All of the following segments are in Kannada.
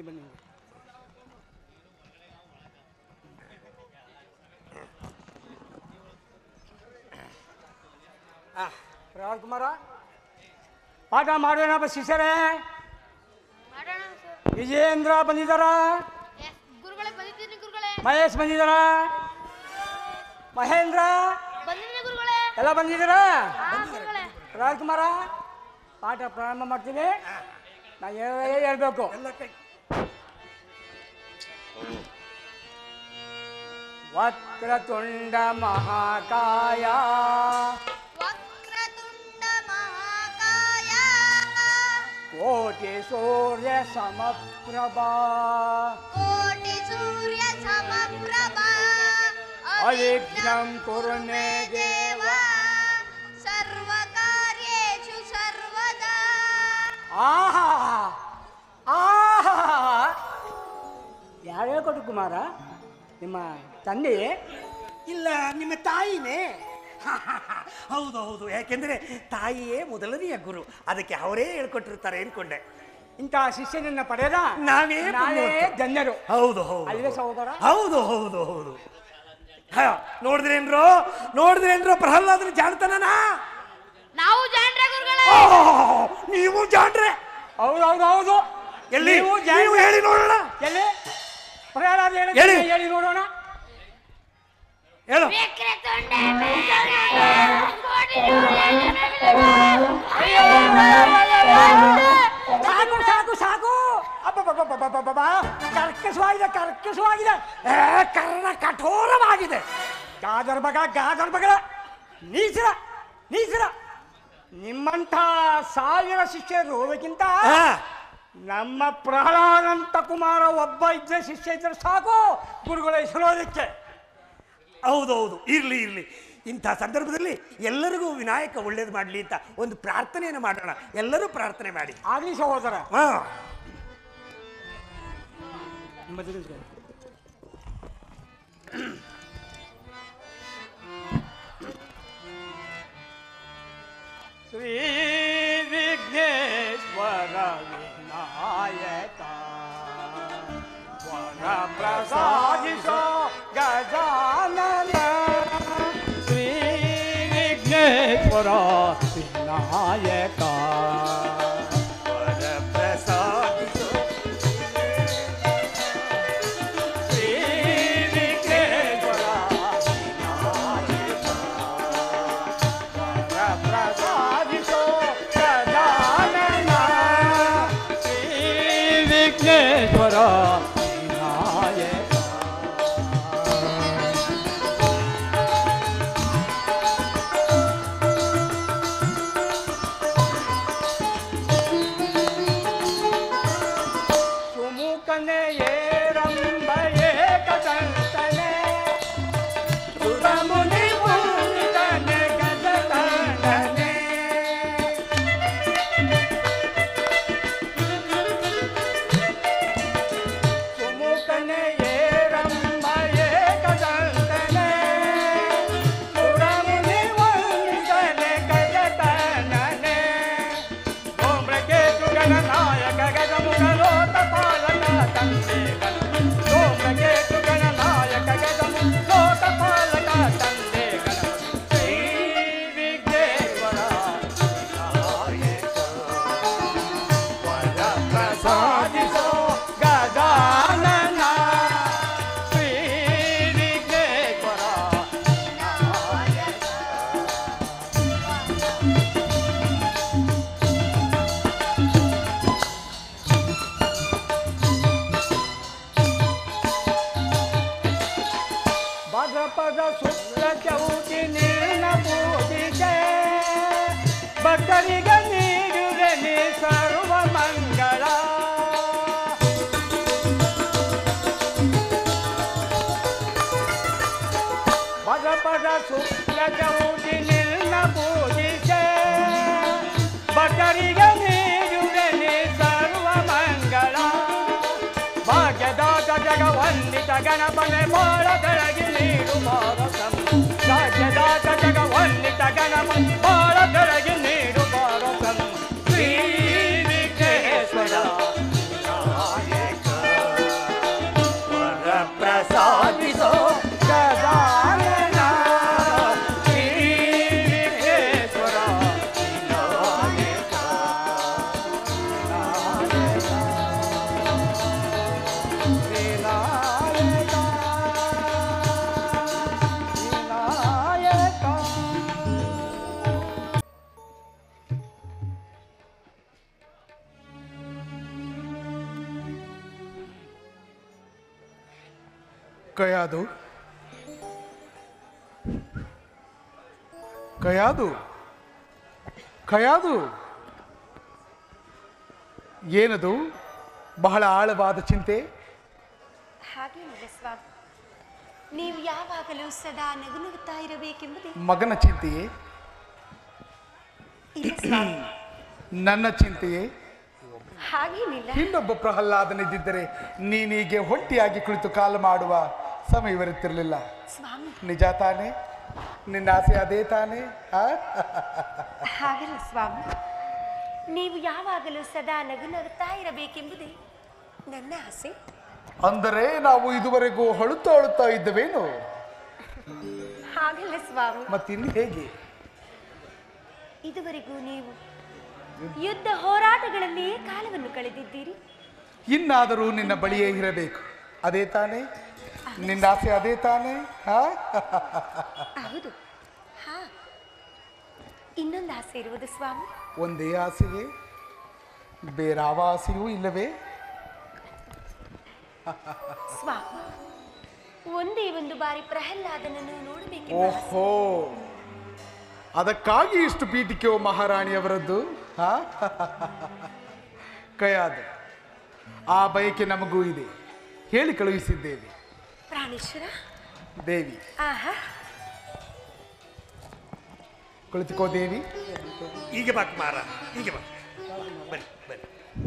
ಬನ್ನಿ ಬನ್ನಿ ಆ, ಪ್ರಹ್ಲಾದ್ ಕುಮಾರ ಪಾಠ ಮಾಡೋಣಪ್ಪ ಶಿಷ್ಯರೇ ಮಾಡೋಣ ಸರ್ ವಿಜಯೇಂದ್ರ ಬಂದಿದ್ದಾರ ಎಸ್ ಗುರುಗಳೇ ಬಂದಿದ್ದೀನಿ ಗುರುಗಳೇ ಮಹೇಶ್ ಬಂದಿದ್ದಾರ ಮಹೇಂದ್ರ ಬಂದಿದ್ದೀನಿ ಗುರುಗಳೇ ಎಲ್ಲ ಬಂದಿದ್ದೀರಾ ಹಾ ಗುರುಗಳೇ ಪ್ರಹ್ಲಾದ್ ಕುಮಾರ ಪಾಠ ಪ್ರಾರಂಭ ಮಾಡ್ತೀನಿ ನಾ ಹೇಳೇ ಹೇಳ್ಬೇಕು ವಕ್ರತುಂಡ ಮಹಾಕಾಯ ವಕ್ರತುಂಡ ಮಹಾಕಾಯ ಕೋಟಿ ಸೂರ್ಯ ಸಮಪ್ರಭಾ ಕೋಟಿ ಸೂರ್ಯ ಸಮಪ್ರಭ ಅವಿಘ್ನಂ ಕುರು ಮೇ ದೇವ ಸರ್ವಕಾರ್ಯೇಷು ಸರ್ವದಾ ಆಹಾ ಆಹಾ ಯಾರು ಹೇಳ್ಕೊಟ್ರು ಕುಮಾರ ನಿಮ್ಮ ತಂದೆ ಇಲ್ಲ ನಿಮ್ಮ ತಾಯಿನೇ ಹೌದು ಹೌದು ಯಾಕೆಂದ್ರೆ ತಾಯಿಯೇ ಮೊದಲನೆಯ ಗುರು ಅದಕ್ಕೆ ಅವರೇ ಹೇಳ್ಕೊಟ್ಟಿರ್ತಾರೆ ಅನ್ಕೊಂಡೆ ಇಂತಹ ಶಿಷ್ಯನನ್ನ ಪಡೆದ ನಾವೇ ನಾವೇ ಪುಣ್ಯವಂತರು. ಧನ್ಯರು ಹೌದು ಹೌದು ಅಲ್ವೇ ಸಹೋದರ ಹೌದು ಹೌದು ಹೌದು ಹ, ನೋಡಿದ್ರೇನ್ರೋ ನೋಡಿದ್ರೇನ್ರೋ ಪ್ರಹ್ಲಾದನ ಜಾಣತನನ ನಾವು ಜಾಣ್ರೆ ಗುರುಗಳೇ ಓ, ನೀವು ಜಾಣ್ರೆ ಹೌದು ಹೌದು ಹೌದು ಎಲ್ಲಿ ನೀವು ಜಾಣ- ನೀವು ಹೇಳಿ ನೋಡೋಣ ಎಲ್ಲಿ ಪ್ರಹ್ಲಾದ ಹೇಳಿ ಹೇಳಿ. ಹೇಳಿ ನೋಡೋಣ ಹೇಳು ವಕ್ರತುಂಡ ಮಹಾಕಾಯ ಕೋಟಿ ಸಾಕು ಸಾಕು ಸಾಕು ಅಬ್ಬಬ್ಬಬ್ಬಬ್ಬಬ್ಬಬ್ಬ. ಕರ್ಕಶವಾಗಿದೆ ಕರ್ಕಶವಾಗಿದೆ ಏ, ಕರ್ಣ ಕಠೋರವಾಗಿದೆ ಗಾದರ್ ಮಗ ಗಾದರ್ ಮಗಳ ನೀಚರ ನೀಚರ ನಿಮ್ಮಂಥ ಸಾವಿರ ಶಿಷ್ಯರು ಇರೋದಕ್ಕಿಂತ ಹ, ನಮ್ಮ ಪ್ರಹ್ಲಾದಂತ ಕುಮಾರ ಒಬ್ಬ ಇದ್ದ ಶಿಷ್ಯ ಇದ್ರೆ ಸಾಕು ಗುರುಗಳ ಹೆಸರೋದಕ್ಕೆ ಹೌದು ಹೌದು ಇರ್ಲಿ ಇರ್ಲಿ ಇಂಥ ಸಂದರ್ಭದಲ್ಲಿ ಎಲ್ಲರಿಗೂ ವಿನಾಯಕ ಒಳ್ಳೇದು ಮಾಡಲಿ ಅಂತ ಒಂದು ಪ್ರಾರ್ಥನೆಯನ್ನು ಮಾಡೋಣ ಎಲ್ಲರೂ ಪ್ರಾರ್ಥನೆ ಮಾಡಿ ಆಗ್ಲಿ ಸಹೋದರ ಹಾ ನಿಮ್ಮ ತಿಳಿಸ್ಕೊಳ್ಳಿ. ಶ್ರೀ ವಿಘ್ನೇಶ್ವರ ವಿನಾಯಕ ವರ ಪ್ರಸಾದಿಸೋ ಗಜಾನನ ಶ್ರೀ ವಿಘ್ನೇಶ್ವರ ವಿನಾಯಕ ವರ ಪ್ರಸಾದಿಸು. ಶ್ರೀ ವಿಘ್ನೇಶ್ವರ ವಿನಾಯಕ ವರ ಪ್ರಸಾದಿಸೋ ಗಜಾನನ ಶ್ರೀ ವಿಘ್ನೇಶ್ವರ ವಿನಾಯಕ ಸುಮುಖನೆ ಏರಂಬ ಏಕದಂತನೆ ಸುರಮುನಿ ಪೂಜಿತನೆ ಗಜತಂಡನೆ ಸುಮುಖನೆ ಏರಂಬ ಏಕದಂತನೆ ಸುರಮುನಿ ಪೂಜಿತನೆ ಗಜತಂಡನೆ ಸೋಮ್ರಕೇತು ಗಣನಾಯಕ ಗಜಮುಖಲೋಕ ಪಾಲಕ ತಂದೆ ಗಣ ಸೋಮ್ರಕೇತು ಗಣನಾಯಕ ಗಜಮುಖಲೋಕ ಪಾಲಕ ತಂದೆ ಗಣ ಶ್ರೀ ವಿಘ್ನೇಶ್ವರ ವಿನಾಯಕ ವರ ಪ್ರಸಾದಿಸೋ ಗಜಾನನ ಶ್ರೀ ವಿಘ್ನೇಶ್ವರ ವಿನಾಯಕ ಭದ್ರಪದ ಶುಕ್ಲ ಚೌತಿ ನೀರ್ಣ ಪೂಜಿಸೆ ಭಕ್ತರಿಗೆ ನೀಡುವೆ ನೀ ಸರ್ವ ಮಂಗಳ ಭದ್ರಪದ ಶುಕ್ಲ ಚೌತಿ ನೀರ್ಣ ಪೂಜಿಸೆ ಭಕ್ತರಿಗೆ ನೀಡುವೆ ನೀ ಸರ್ವ ಮಂಗಳ ಭಾಗ್ಯದಾತ ಜಗವಂದಿತ ಗಣಪನೆ ಬಾಳ ಬೆಳಗಿ ನೀಡು ಭಾರತಂ ಭಾಗ್ಯದಾತ ಜಗವಂದಿತ ಗಣಪನ್ ಬಾಳ ಬೆಳಗಿ ನೀಡು ಭಾರತಂ ಶ್ರೀ ವಿಘ್ನೇಶ್ವರ ವಿನಾಯಕ ಕಯಾದು ಕಯಾದು ಕಯಾದು ಏನದು ಬಹಳ ಆಳವಾದ ಚಿಂತೆ ಹಾಗೇನಿಲ್ಲ ಸ್ವಾಮಿ ನೀವು ಯಾವಾಗಲೂ ಸದಾ ನಗುನಗುತ್ತಾ ಇರಬೇಕೆಂಬುದೇ ಮಗನ ಚಿಂತೆಯೇ ಇಲ್ಲ ಸ್ವಾಮಿ ನನ್ನ ಚಿಂತೆಯೇ ಹಾಗೇನಿಲ್ಲ ಇನ್ನೊಬ್ಬ ಪ್ರಹ್ಲಾದನಿದ್ದಿದ್ದರೆ ನೀನೀಗೆ ಹೊಟ್ಟಿಯಾಗಿ ಕುಳಿತು ಕಾಲು ಮಾಡುವ ಸಮಯವಿರುತ್ತಿರಲಿಲ್ಲ ಸ್ವಾಮಿ ನಿಜ ತಾನೇ ನಿನ್ನ ಆಸೆ ಅದೇ ತಾನೇ ಆ? ಹಾಗಲ್ಲ ಸ್ವಾಮಿ ನೀವು ಯಾವಾಗಲೂ ಸದಾ ನಗುನಗುತ್ತಾ ಇರಬೇಕೆಂಬುದೇ ನನ್ನ ಆಸೆ ಅಂದರೆ ನಾವು ಇದುವರೆಗೂ ಹೊಳುತ್ತಾ ಅಳುತ್ತಾ ಇದ್ದವೇನು ಹಾಗಲ್ಲ ಸ್ವಾಮಿ ಮತ್ತಿನ್ನು ಹೇಗೆ ಇದುವರೆಗೂ ನೀವು ಯುದ್ಧ ಹೋರಾಟಗಳಲ್ಲಿಯೇ ಕಾಲವನ್ನು ಕಳೆದಿದ್ದೀರಿ ಇನ್ನಾದರೂ ನಿನ್ನ ಬಳಿಯೇ ಇರಬೇಕು ಅದೇ ತಾನೇ ನಿನ್ನ ಆಸೆ ಅದೇ ತಾನೇ ಆ? ಹೌದು ಹಾ ಇನ್ನೊಂದು ಆಸೆ ಇರುವುದು ಸ್ವಾಮಿ ಒಂದೇ ಆಸೆಯೇ ಬೇರಾವ ಆಸೆಯೂ ಇಲ್ಲವೇ ಸ್ವಾಮಿ ಒಂದೇ ಒಂದು ಬಾರಿ ಪ್ರಹ್ಲಾದನನ್ನು ನೋಡಬೇಕೆಂಬ ಆಸೆ. ಓಹೋ ಅದಕ್ಕಾಗಿ ಇಷ್ಟು ಪೀಠಿಕೆಯೋ ಮಹಾರಾಣಿಯವರದ್ದು ಆ? ಕಯಾದ ಆ ಬಯಕೆ ನಮಗೂ ಇದೆ ಹೇಳಿ ಕಳುಹಿಸಿದ್ದೇವೆ ಪ್ರಾಣೇಶ್ವರ ದೇವಿ ಆಹಾ ಕುಳಿತುಕೋ ದೇವಿ ಈಗ ಬಾ ಕುಮಾರ ಈಗ ಬಾ ಬನ್ನಿ ಬನ್ನಿ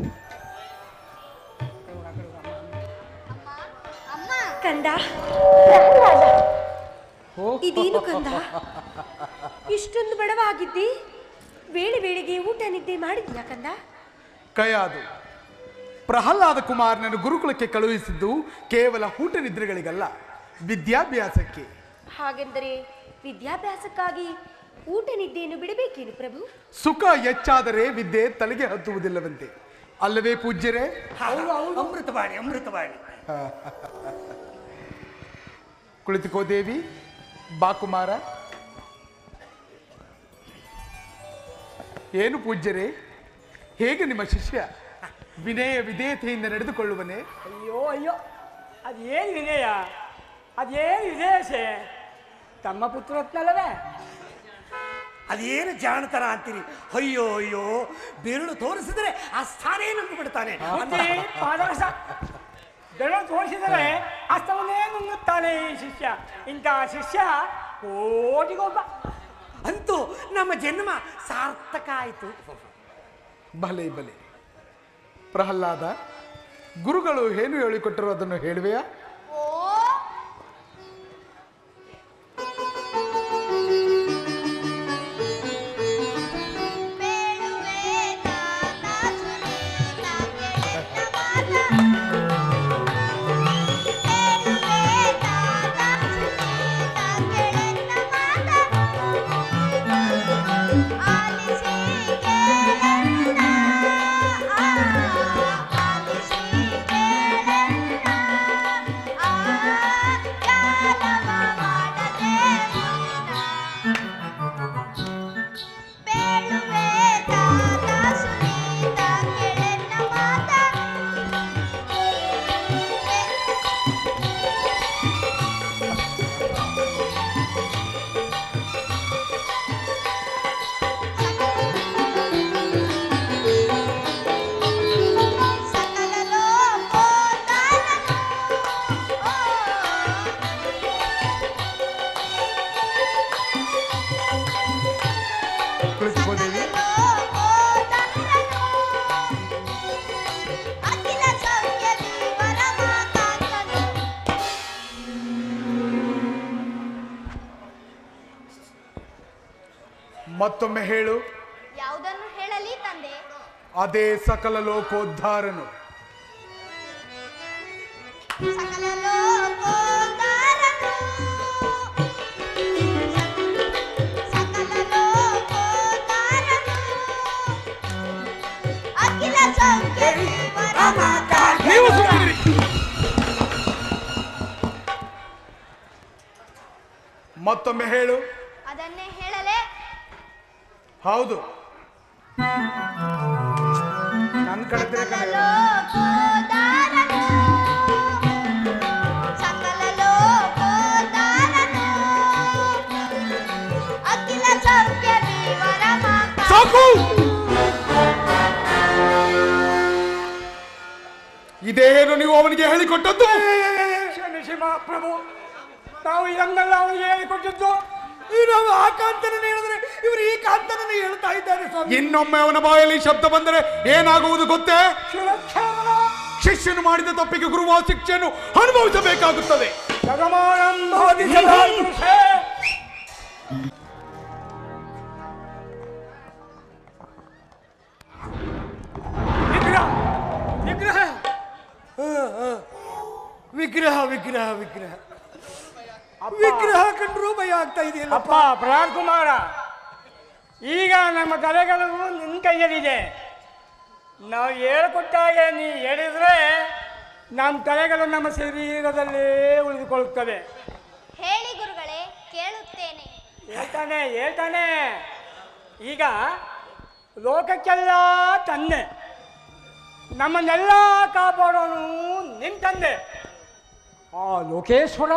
ಅಮ್ಮ ಕಂದ ಪ್ರಹ್ಲಾದ ಓ ಇದೇನು ಕಂದ ಇಷ್ಟೊಂದು ಬಡವಾಗಿದ್ದಿ ವೇಳೆ ವೇಳೆಗೆ ಊಟ ನಿದ್ದೆ ಮಾಡಿದ್ಯಾ ಕಂದ ಕಯಾದು ಪ್ರಹ್ಲಾದ ಕುಮಾರನನ್ನು ಗುರುಕುಲಕ್ಕೆ ಕಳುಹಿಸಿದ್ದು ಕೇವಲ ಊಟ ನಿದ್ರೆಗಳಿಗಲ್ಲ ವಿದ್ಯಾಭ್ಯಾಸಕ್ಕೆ ಹಾಗೆಂದರೆ ವಿದ್ಯಾಭ್ಯಾಸಕ್ಕಾಗಿ ಊಟ ನಿದ್ದೆಯನ್ನು ಬಿಡಬೇಕೇನು ಪ್ರಭು ಸುಖ ಹೆಚ್ಚಾದರೆ ವಿದ್ಯೆ ತಲೆಗೆ ಹತ್ತುವುದಿಲ್ಲವಂತೆ ಅಲ್ಲವೇ ಪೂಜ್ಯರೇ ಅಮೃತವಾಣಿ ಅಮೃತವಾಣಿ ಕುಳಿತುಕೋ ದೇವಿ ಬಾ ಕುಮಾರ ಏನು ಪೂಜ್ಯರೇ ಹೇಗೆ ನಿಮ್ಮ ಶಿಷ್ಯ ವಿನಯ ವಿಧೇಯತೆಯಿಂದ ನಡೆದುಕೊಳ್ಳುವನೇ ಅಯ್ಯೋ ಅಯ್ಯೋ ಅದೇನು ವಿನಯ ಅದೇನು ವಿದೇಶೆ ತಮ್ಮ ಪುತ್ರತ್ನಲ್ಲವೇ ಅದೇನು ಜಾಣತನ ಅಂತೀರಿ ಅಯ್ಯೋ ಅಯ್ಯೋ ಬೆರಳು ತೋರಿಸಿದ್ರೆ ಆ ಸ್ಥಾನೇ ನಂಬಿ ಬಿಡ್ತಾನೆ ಬುದ್ಧಿ ಪಾದರಸ ಬೆರಳು ತೋರಿಸಿದರೆ ಅಸ್ತವನ್ನೇ ನುಂಗುತ್ತಾನೆ ಈ ಶಿಷ್ಯ ಇಂತಹ ಶಿಷ್ಯ ಕೋಟಿಗೊಬ್ಬ ಅಂತೂ ನಮ್ಮ ಜನ್ಮ ಸಾರ್ಥಕ ಆಯಿತು ಭಲೆ ಭಲೆ ಪ್ರಹ್ಲಾದ ಗುರುಗಳು ಏನು ಹೇಳಿಕೊಟ್ಟರು ಅದನ್ನು ಹೇಳುವೆಯಾ ಓ ಬೇಡುವೆ ತಾತ ಸುನೀತ ಕೆಳೆತ ಮಾತ ಬೇಡುವೆ ತಾತ ಸುನೀತ ಕೆಳೆತ ಮಾತ ಆಲಿಸಿ ಕೇಳಣ್ಣ ಆ ಆಲಿಸಿ ಕೇಳಣ್ಣ ಆ ಜಾಲವ ಮಾಡದೆ ಬೇಡುವೆ ತಾತ ಸುನೀತ ಕೆಳೆತ ಮಾತ ಸಕಲ ಲೋಕೋದ್ಧಾರನು ಕುಳಿತುಕೋ ದೇವಿ ಲೋಕೋದ್ಧಾರನು ಅಖಿಲ ಸೌಖ್ಯ ವರಮಾಕಾಂತನು ಮತ್ತೊಮ್ಮೆ ಹೇಳು ಯಾವುದನ್ನು ಹೇಳಲಿ ತಂದೆ ಅದೇ ಸಕಲ ಲೋಕೋದ್ಧಾರನು ಸಕಲ ಲೋಕೋದ್ಧಾರನು ಸಕಲ ಲೋಕೋದ್ಧಾರನು ಅಖಿಲ ಸೌಖ್ಯ ವರಮಾಕಾಂತನು ನೀವು ಸುಮ್ಮನಿರಿ. ಮತ್ತೊಮ್ಮೆ ಹೇಳು ಅದನ್ನೇ ಹೇಳಲೇ ಹೌದು ನನ್ನ ಕಡೆ ತಿರುಗಿ ಕಣೆ. ಲೋಕೋದಾರನು ಸಕಲ ಲೋಕೋದಾರನು ಅವನಿಗೆ ಹೇಳಿಕೊಟ್ಟದ್ದು ಕ್ಷಮಿಸಿ ಮಹಾಪ್ರಭು ನಾವು ಇದನ್ನೆಲ್ಲ ಅವನಿಗೆ ಹೇಳಿಕೊಟ್ಟಿದ್ದು ಈ ನಾವು ಆ ಕಾಂತನನ್ನು ಹೇಳಿದ್ರೆ ಇವರು ಈ ಕಾಂತನನ್ನು ಹೇಳ್ತಾ ಇದ್ದಾರೆ ಸ್ವಾಮಿ ಇನ್ನೊಮ್ಮೆ ಅವನ ಬಾಯಲ್ಲಿ ಶಬ್ದ ಬಂದರೆ ಏನಾಗುವುದು ಗೊತ್ತೇ ಶಿರಚ್ಛೇದನ ಶಿಷ್ಯನು ಮಾಡಿದ ತಪ್ಪಿಗೆ ಗುರುವ ಶಿಕ್ಷೆಯನ್ನು ಅನುಭವಿಸಬೇಕಾಗುತ್ತದೆ ಜಗಮಾನಂ ಭವತಿ ಸದಾಯುಷೇ. ವಿಗ್ರಹ ವಿಗ್ರಹ ವಿಗ್ರಹ ವಿಗ್ರಹ ವಿಗ್ರಹ ಅಪ್ಪ. ವಿಗ್ರಹ ಕಂಡ್ರು ಭಯ ಆಗ್ತಾ ಇದೆಯಲ್ಲ ಅಪ್ಪ ಪ್ರಹ್ಲಾದ್ ಕುಮಾರ ಈಗ ನಮ್ಮ ತಲೆಗಳು ನಿನ್ನ ಕೈಯಲ್ಲಿದೆ ನಾವು ಹೇಳ್ಕೊಟ್ಟಾಗೆ ನೀ ಹೇಳಿದ್ರೆ ನಮ್ಮ ತಲೆಗಳು ನಮ್ಮ ಶರೀರದಲ್ಲೇ ಉಳಿದುಕೊಳ್ಳುತ್ತವೆ ಹೇಳಿ ಗುರುಗಳೇ ಕೇಳುತ್ತೇನೆ ಹೇಳ್ತಾನೆ ಹೇಳ್ತಾನೆ ಈಗ ಲೋಕಕ್ಕೆಲ್ಲ ತಂದೆ ನಮ್ಮನ್ನೆಲ್ಲ ಕಾಪಾಡೋನು ನಿನ್ ತಂದೆ ಆ ಲೋಕೇಶ್ವರ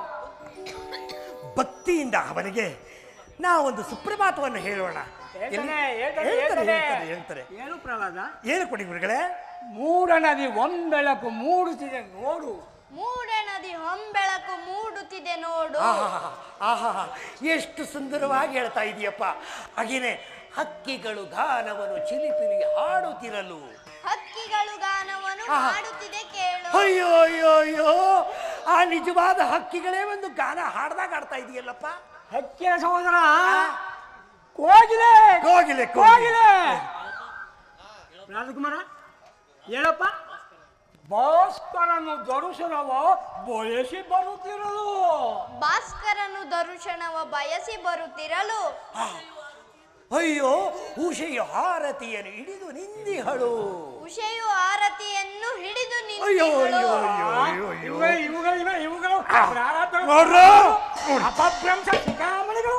ಭಕ್ತಿಯಿಂದ ಅವನಿಗೆ ನಾವೊಂದು ಸುಪ್ರಭಾತವನ್ನು ಹೇಳೋಣ ಹೇಳ್ತಾನೆ ಎಲ್ಲಿ- ಹೇಳ್ತಾನೆ ಹೇಳ್ತಾರೆ ಹೇಳ್ತಾನೆ ಹೇಳ್ತಾರೆ ಹೇಳ್ತಾರೆ ಏನು ಪ್ರಹ್ಲಾದ ಏನು ಕೊಡಿ ಗುರುಗಳೇ ಮೂಡ ನದಿ ಒಂಬೆಳಕು ಮೂಡುತ್ತಿದೆ ನೋಡು ಮೂಡ ನದಿ ಹೊಂಬೆಳಕು ಮೂಡುತ್ತಿದೆ ನೋಡು ಆಹಾಹಾ, ಆಹಾಹಾ, ಎಷ್ಟು ಸುಂದರವಾಗಿ ಹೇಳ್ತಾ ಇದೀಯಪ್ಪ ಹಾಗೇನೆ ಹಕ್ಕಿಗಳು ಗಾನವನ್ನು ಚಿಲಿಪಿಲಿ ಹಾಡುತ್ತಿರಲು ಹಕ್ಕಿಗಳು ಗಾನವನ್ನು ಆಹಾ. ಹಾಡುತ್ತಿದೆ ಕೇಳು ಅಯ್ಯೋ ಅಯ್ಯೋ ಅಯ್ಯೋ ಆ ನಿಜವಾದ ಹಕ್ಕಿಗಳೇ ಒಂದು ಗಾನ ಹಾಡ್ದಾಗ ಆಡ್ತಾ ಇದೆಯಲ್ಲಪ್ಪ ಹಕ್ಕಿಯ ಸಹೋದರ ಕೋಗಿಲೆ ಕೋಗಿಲೆ, ಕೋಗಿಲೆ. ಕೋಗಿಲೆ ರಾಜಕುಮಾರ ಹೇಳಪ್ಪ ಭಾಸ್ಕರನು ದರುಶನವ ಬಯಸಿ ಬರುತ್ತಿರಲು ಭಾಸ್ಕರನು ದರ್ಶನವ ಬಯಸಿ ಬರುತ್ತಿರಲು ಅಯ್ಯೋ ಉಷೆಯ ಹಾರತಿಯನ್ನು ಹಿಡಿದು ನಿಂದಿಹಳು ಉಷೆಯು ಆರತಿಯನ್ನು ಹಿಡಿದು ಅಯ್ಯೋ ನಿಂತಿಗಳು ಅಯ್ಯೋ ಅಯ್ಯೋ ಅಯ್ಯೋ ಇವುಗಳು ಇವುಗಳು ಇವೆ, ಇವುಗಳು ಪ್ರಾರಬ್ಧಗಳು. ನೋಡ್ರು. ಅಪಭ್ರಂಶ ಶಿಖಾಮಣಿಗಳು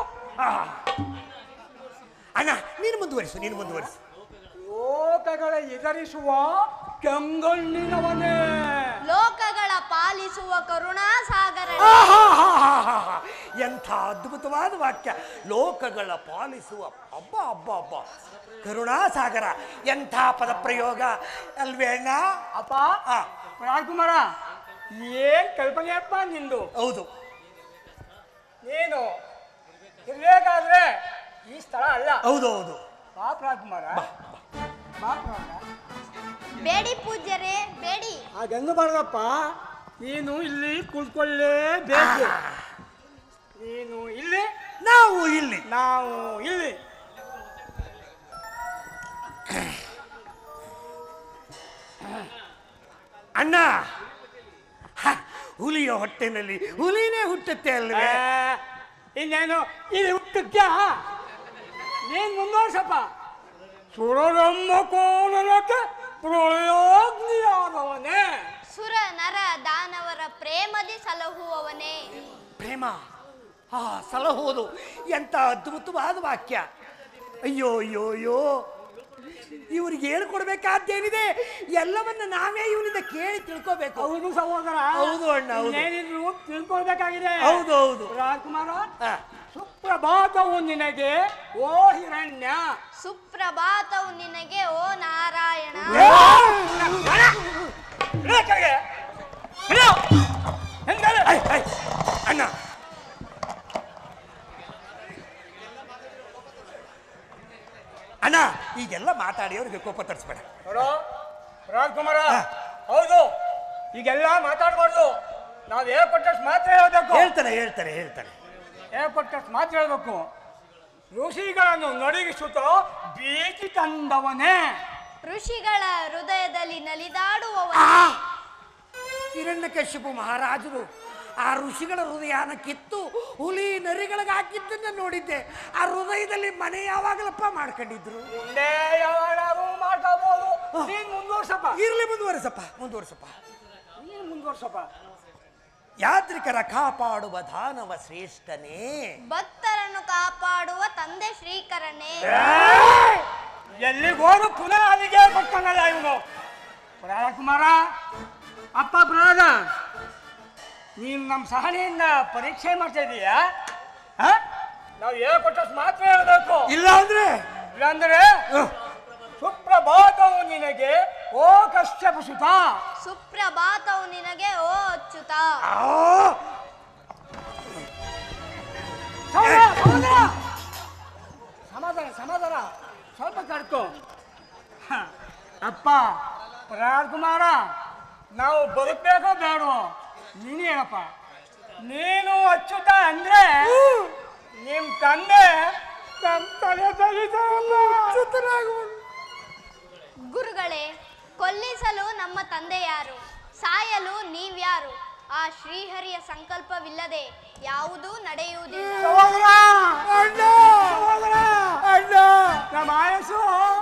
ಅಣ್ಣ ನೀನು ಮುಂದುವರಿಸು ನೀನು ಮುಂದುವರಿಸು ಲೋಕಗಳ ಎದುರಿಸುವ ಕೆಂಗಣ್ಣಿನವನೇ ಲೋಕಗಳ ಪಾಲಿಸುವ ಕರುಣಾ ಸಾಗರ ಆಹಾಹಾಹಾಹಾ. ಎಂಥ ಅದ್ಭುತವಾದ ವಾಕ್ಯ ಲೋಕಗಳ ಪಾಲಿಸುವ ಹಬ್ಬ ಹಬ್ಬ ಹಬ್ಬ ಕರುಣಾಸಾಗರ ಎಂಥ ಪದ ಪ್ರಯೋಗ ಅಲ್ವೇ ಅಣ್ಣ ಅಪ್ಪ ಆ, ರಾಜಕುಮಾರ ಏನ್ ಕಲ್ಪನೆಯಪ್ಪ ನಿಂದು ಹೌದು ನೀನು ಇರ್ಬೇಕಾದ್ರೆ ಈ ಸ್ಥಳ ಅಲ್ಲ ಹೌದು ಹೌದು ಬಾ ರಾಜಕುಮಾರ ಬಾ ಪ್ರಾಣ. ಬೇಡಿ ಪೂಜ್ಯರೇ ಬೇಡಿ ಹಾಗೆನ್ನಬಾರ್ದಪ್ಪ ನೀನು ಇಲ್ಲಿ ಕೂತ್ಕೊಳ್ಳೇಬೇಕು ನೀನು ಇಲ್ಲಿ ನಾವು ಇಲ್ಲಿ ನಾವು ಇಲ್ಲಿ ಅಣ್ಣ ಹ, ಹುಲಿಯ ಹೊಟ್ಟೆನಲ್ಲಿ ಹುಲಿನೇ ಹುಟ್ಟುತ್ತೆ ಅಲ್ವೇ ಆ, ಇನ್ನೇನು ಇಲ್ಲಿ ಹುಟ್ಟುತ್ಯ ನೀನ್ ಮುಂದುವರ್ಸಪ್ಪ ಸುರರಮ್ಮ ಕೋಣನಕ್ಕೆ ಪ್ರಯೋಗ್ನಿಯಾದವನೇ ಸುರ ನರ ದಾನವರ ಪ್ರೇಮದಿ ಸಲಹುವವನೇ ಪ್ರೇಮ ಆ ಸಲಹುವುದು ಎಂಥ ಅದ್ಭುತವಾದ ವಾಕ್ಯ ಅಯ್ಯೋ ಅಯ್ಯೋ ಅಯ್ಯೋ ಇವ್ರಿಗೆ ಹೇಳ್ಕೊಡ್ಬೇಕಾದ್ದೇನಿದೆ ಎಲ್ಲವನ್ನ ನಾವೇ ಇವನಿಂದ ಕೇಳಿ ತಿಳ್ಕೋಬೇಕು ಹೌದು ಸಹೋದರ ಹೌದು ಅಣ್ಣ, ಹೌದು. ಏನಿದ್ರು ತಿಳ್ಕೊಳ್ಬೇಕಾಗಿದೆ ಹೌದು ಹೌದು ರಾಜ್ಕುಮಾರ ಆ, ಸುಪ್ರಭಾತವು ನಿನಗೆ ಓ ಹಿರಣ್ಯ ಸುಪ್ರಭಾತವು ನಿನಗೆ ಓ ನಾರಾಯಣ ಇಳಿ ಕೆಳಗೆ. ಇಳಿ. ಎಂದರೆ? ಐ, ಐ, ಅಣ್ಣ ಅಣ್ಣ ಈಗೆಲ್ಲ ಮಾತಾಡಿ ಅವ್ರಿಗೆ ಕೋಪ ತರಿಸ್ಬೇಡ ನೋಡು ರಾಜ್ಕುಮಾರ ಹೌದು ಈಗೆಲ್ಲ ಮಾತಾಡಬಾರ್ದು ನಾವು ಹೇಳ್ಕೊಟ್ಟಷ್ಟು ಮಾತ್ರ ಹೇಳ್ಬೇಕು ಹೇಳ್ತಾರೆ ಹೇಳ್ತಾರೆ ಹೇಳ್ತಾರೆ ಹೇಳ್ಕೊಟ್ಟಷ್ಟು ಮಾತ್ರ ಹೇಳ್ಬೇಕು ಋಷಿಗಳನ್ನು ನಡಗಿಸುತ್ತ ಬೀಚಿ ತಂದವನೇ ಋಷಿಗಳ ಹೃದಯದಲ್ಲಿ ನಲಿದಾಡುವವನೇ ಆ ಹಿರಣ್ಯಕಶ್ಯಪು ಮಹಾರಾಜರು ಆ ಋಷಿಗಳ ಹೃದಯನ ಕಿತ್ತು ಹುಲಿ ನರಿಗಳಿಗೆ ಹಾಕಿದ್ದನ್ನ ನೋಡಿದ್ದೆ ಆ ಹೃದಯದಲ್ಲಿ ಮನೆ ಯಾವಾಗಲಪ್ಪ ಮಾಡ್ಕೊಂಡಿದ್ರು ಮುಂದೆ ಯಾವಾಗಾದ್ರೂ ಮಾಡ್ಕೋಬಹುದು ನೀನ್ ಮುಂದುವರ್ಸಪ್ಪ ಇರ್ಲಿ ಮುಂದುವರಿಸಪ್ಪ ಮುಂದುವರಿಸಪ್ಪ ನೀನ್ ಮುಂದುವರ್ಸಪ್ಪ ಯಾತ್ರಿಕರ ಕಾಪಾಡುವ ದಾನವ ಶ್ರೇಷ್ಠನೇ ಭಕ್ತರನ್ನು ಕಾಪಾಡುವ ತಂದೆ ಶ್ರೀಕರನೇ ಎಲ್ಲಿಗೆ ಹೋದ್ರು ಪುನಃ ಅಲ್ಲಿಗೆ ಕೊಟ್ಟಂಗಲ್ಲ ಇವನು ರಾಜಕುಮಾರ ಅಪ್ಪ ಪ್ರಾಣ ನೀನು ನಮ್ಮ ಸಹನೆಯಿಂದ ಪರೀಕ್ಷೆ ಮಾಡ್ತಾ ಇದೀಯಾ ಹ? ನಾವು ಹೇಳ್ಕೊಟ್ಟಷ್ಟು ಮಾತ್ರ ಹೇಳ್ಬೇಕು ಇಲ್ಲ ಅಂದ್ರೆ ಇಲ್ಲಾಂದ್ರೆ ಸುಪ್ರಭಾತವು ನಿನಗೆ ಓ ಕಶ್ಯಪ ಸುತ ಸುಪ್ರಭಾತವು ನಿನಗೆ ಓ ಅಚ್ಯುತ ಆ, ಸಹೋದರ, ಸಹೋದರ! ಸಮಾಧಾನ ಸಮಾಧಾನ ಸ್ವಲ್ಪ ಕಡ್ಕೊ ಹ, ಅಪ್ಪ ಪ್ರಹ್ಲಾದ್ ಕುಮಾರ ನಾವು ಬದುಕಬೇಕೋ ಬೇಡವೋ ನೀನು ಹೇಳಪ್ಪ ನೀನು ಅಚ್ಚುತ ಅಂದ್ರೆ ನಿಮ್ ತಂದೆ ನಮ್ಮ ತಲೆ ತೆಗಿತಾರಲ್ಲ ಗುರುಗಳೇ ಕೊಲ್ಲಿಸಲು ನಮ್ಮ ತಂದೆ ಯಾರು ಸಾಯಲು ನೀವ್ಯಾರು ಆ ಶ್ರೀಹರಿಯ ಸಂಕಲ್ಪವಿಲ್ಲದೆ ಯಾವುದೂ ನಡೆಯುವುದಿಲ್ಲ ಸಹೋದರ ಸಹೋದರ ನಮ್ಮ ಆಯಸ್ಸು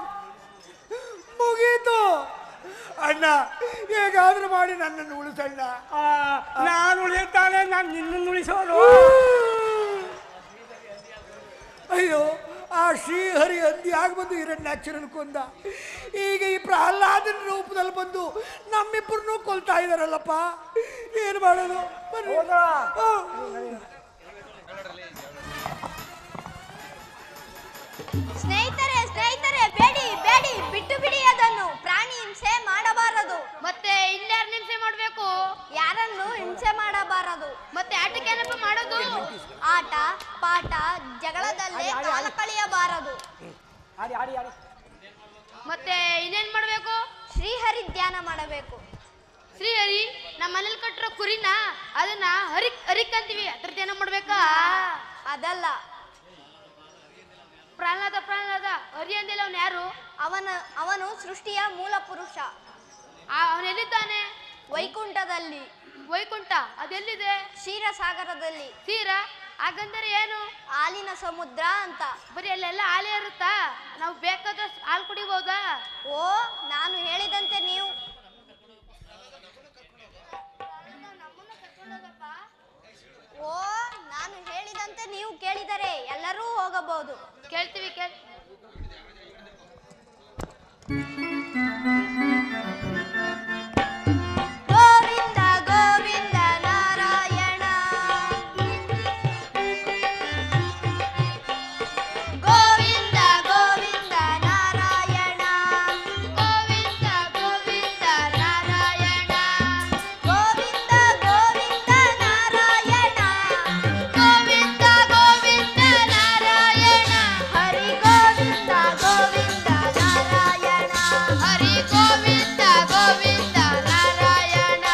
ಮುಗೀತು ಅಣ್ಣ ಹೇಗಾದ್ರೂ ಮಾಡಿ ನನ್ನನ್ನು ಉಳಿಸಣ್ಣ ಆ, ನಾನು ಉಳಿತಾನೆ ನಾನು ನಿನ್ನನ್ನು ಉಳಿಸೋನು ಅಯ್ಯೋ ಆ ಶ್ರೀಹರಿ ಹಂದಿಯಾಗಿ ಬಂದು ಹಿರಣ್ಯಾಕ್ಷರನ್ನು ಕೊಂದ ಈಗ ಈ ಪ್ರಹ್ಲಾದನ ರೂಪದಲ್ಲಿ ಬಂದು ನಮ್ಮಿಬ್ಬರನ್ನೂ ಕೊಲ್ತಾ ಇದಾರಲ್ಲಪ್ಪ ಏನು ಮಾಡೋದು ಬರ್ರಿ. ಸಹೋದರ ಆ. ಸ್ನೇಹಿತರೆ ಸ್ನೇಹಿತರೆ ಬೇಡಿ ಬೇಡಿ ಬಿಟ್ಟು ಬಿಡಿ ಅದನ್ನು ಪ್ರಾಣಿ ಹಿಂಸೆ ಮಾಡಬಾರದು ಮತ್ತೆ ಇನ್ಯಾರು ಹಿಂಸೆ ಮಾಡ್ಬೇಕು ಯಾರನ್ನು ಹಿಂಸೆ ಮಾಡಬಾರದು ಮತ್ತೆ ಆಟಕ್ಕೆ ಏನಪ್ಪ ಮಾಡೋದು ಆಟ ಪಾಠ ಜಗಳದಲ್ಲೇ ಕಾಲ ಕಳೆಯಬಾರದು ಆಡಿ ಆಡಿ ಆಡಿ ಮತ್ತೆ ಇನ್ನೇನ್ ಮಾಡ್ಬೇಕು ಶ್ರೀಹರಿ ಧ್ಯಾನ ಮಾಡಬೇಕು ಶ್ರೀಹರಿ ನಮ್ಮ ಮನೇಲಿ ಕಟ್ಟಿರೋ ಕುರಿನ ಅದನ್ನ ಹರಿಕ್ ಹರಿಕ್ ಅಂತೀವಿ ಅದ್ರದ್ದು ಏನೋ ಮಾಡ್ಬೇಕಾ ಅದಲ್ಲ ಪ್ರಹ್ಲಾದ ಪ್ರಹ್ಲಾದ ಹರಿ ಅಂದಿಲ್ಲ ಅವ್ನು ಯಾರು ಅವನ ಅವನು ಸೃಷ್ಟಿಯ ಮೂಲ ಪುರುಷ ಅವನು ಎಲ್ಲಿದ್ದಾನೆ ವೈಕುಂಠದಲ್ಲಿ ವೈಕುಂಠ ಅದೆಲ್ಲಿದೆ ಕ್ಷೀರಸಾಗರದಲ್ಲಿ ತೀರ ಹಾಗಂದರೆ ಏನು ಹಾಲಿನ ಸಮುದ್ರ ಅಂತ ಬರೀ ಅಲ್ಲೆಲ್ಲ ಹಾಲೇ ಇರುತ್ತಾ ನಾವು ಬೇಕಾದಷ್ಟು ಹಾಲು ಕುಡಿಬಹುದಾ ಓ ನಾನು ಹೇಳಿದಂತೆ ನೀವು ಓ ನಾನು ಹೇಳಿದಂತೆ ನೀವು ಕೇಳಿದರೆ ಎಲ್ಲರೂ ಹೋಗಬಹುದು ಕೇಳ್ತೀವಿ ಕೇಳ್ ಗೋವಿಂದ ಗೋವಿಂದ ನಾರಾಯಣ ಗೋವಿಂದ ಗೋವಿಂದ ನಾರಾಯಣ ಗೋವಿಂದ ಗೋವಿಂದ ನಾರಾಯಣ ಗೋವಿಂದ ಗೋವಿಂದ ನಾರಾಯಣ ಗೋವಿಂದ ಗೋವಿಂದ ನಾರಾಯಣ ಹರಿ ಗೋವಿಂದ ಗೋವಿಂದ ನಾರಾಯಣ ಹರಿ ಗೋವಿಂದ ಗೋವಿಂದ ನಾರಾಯಣ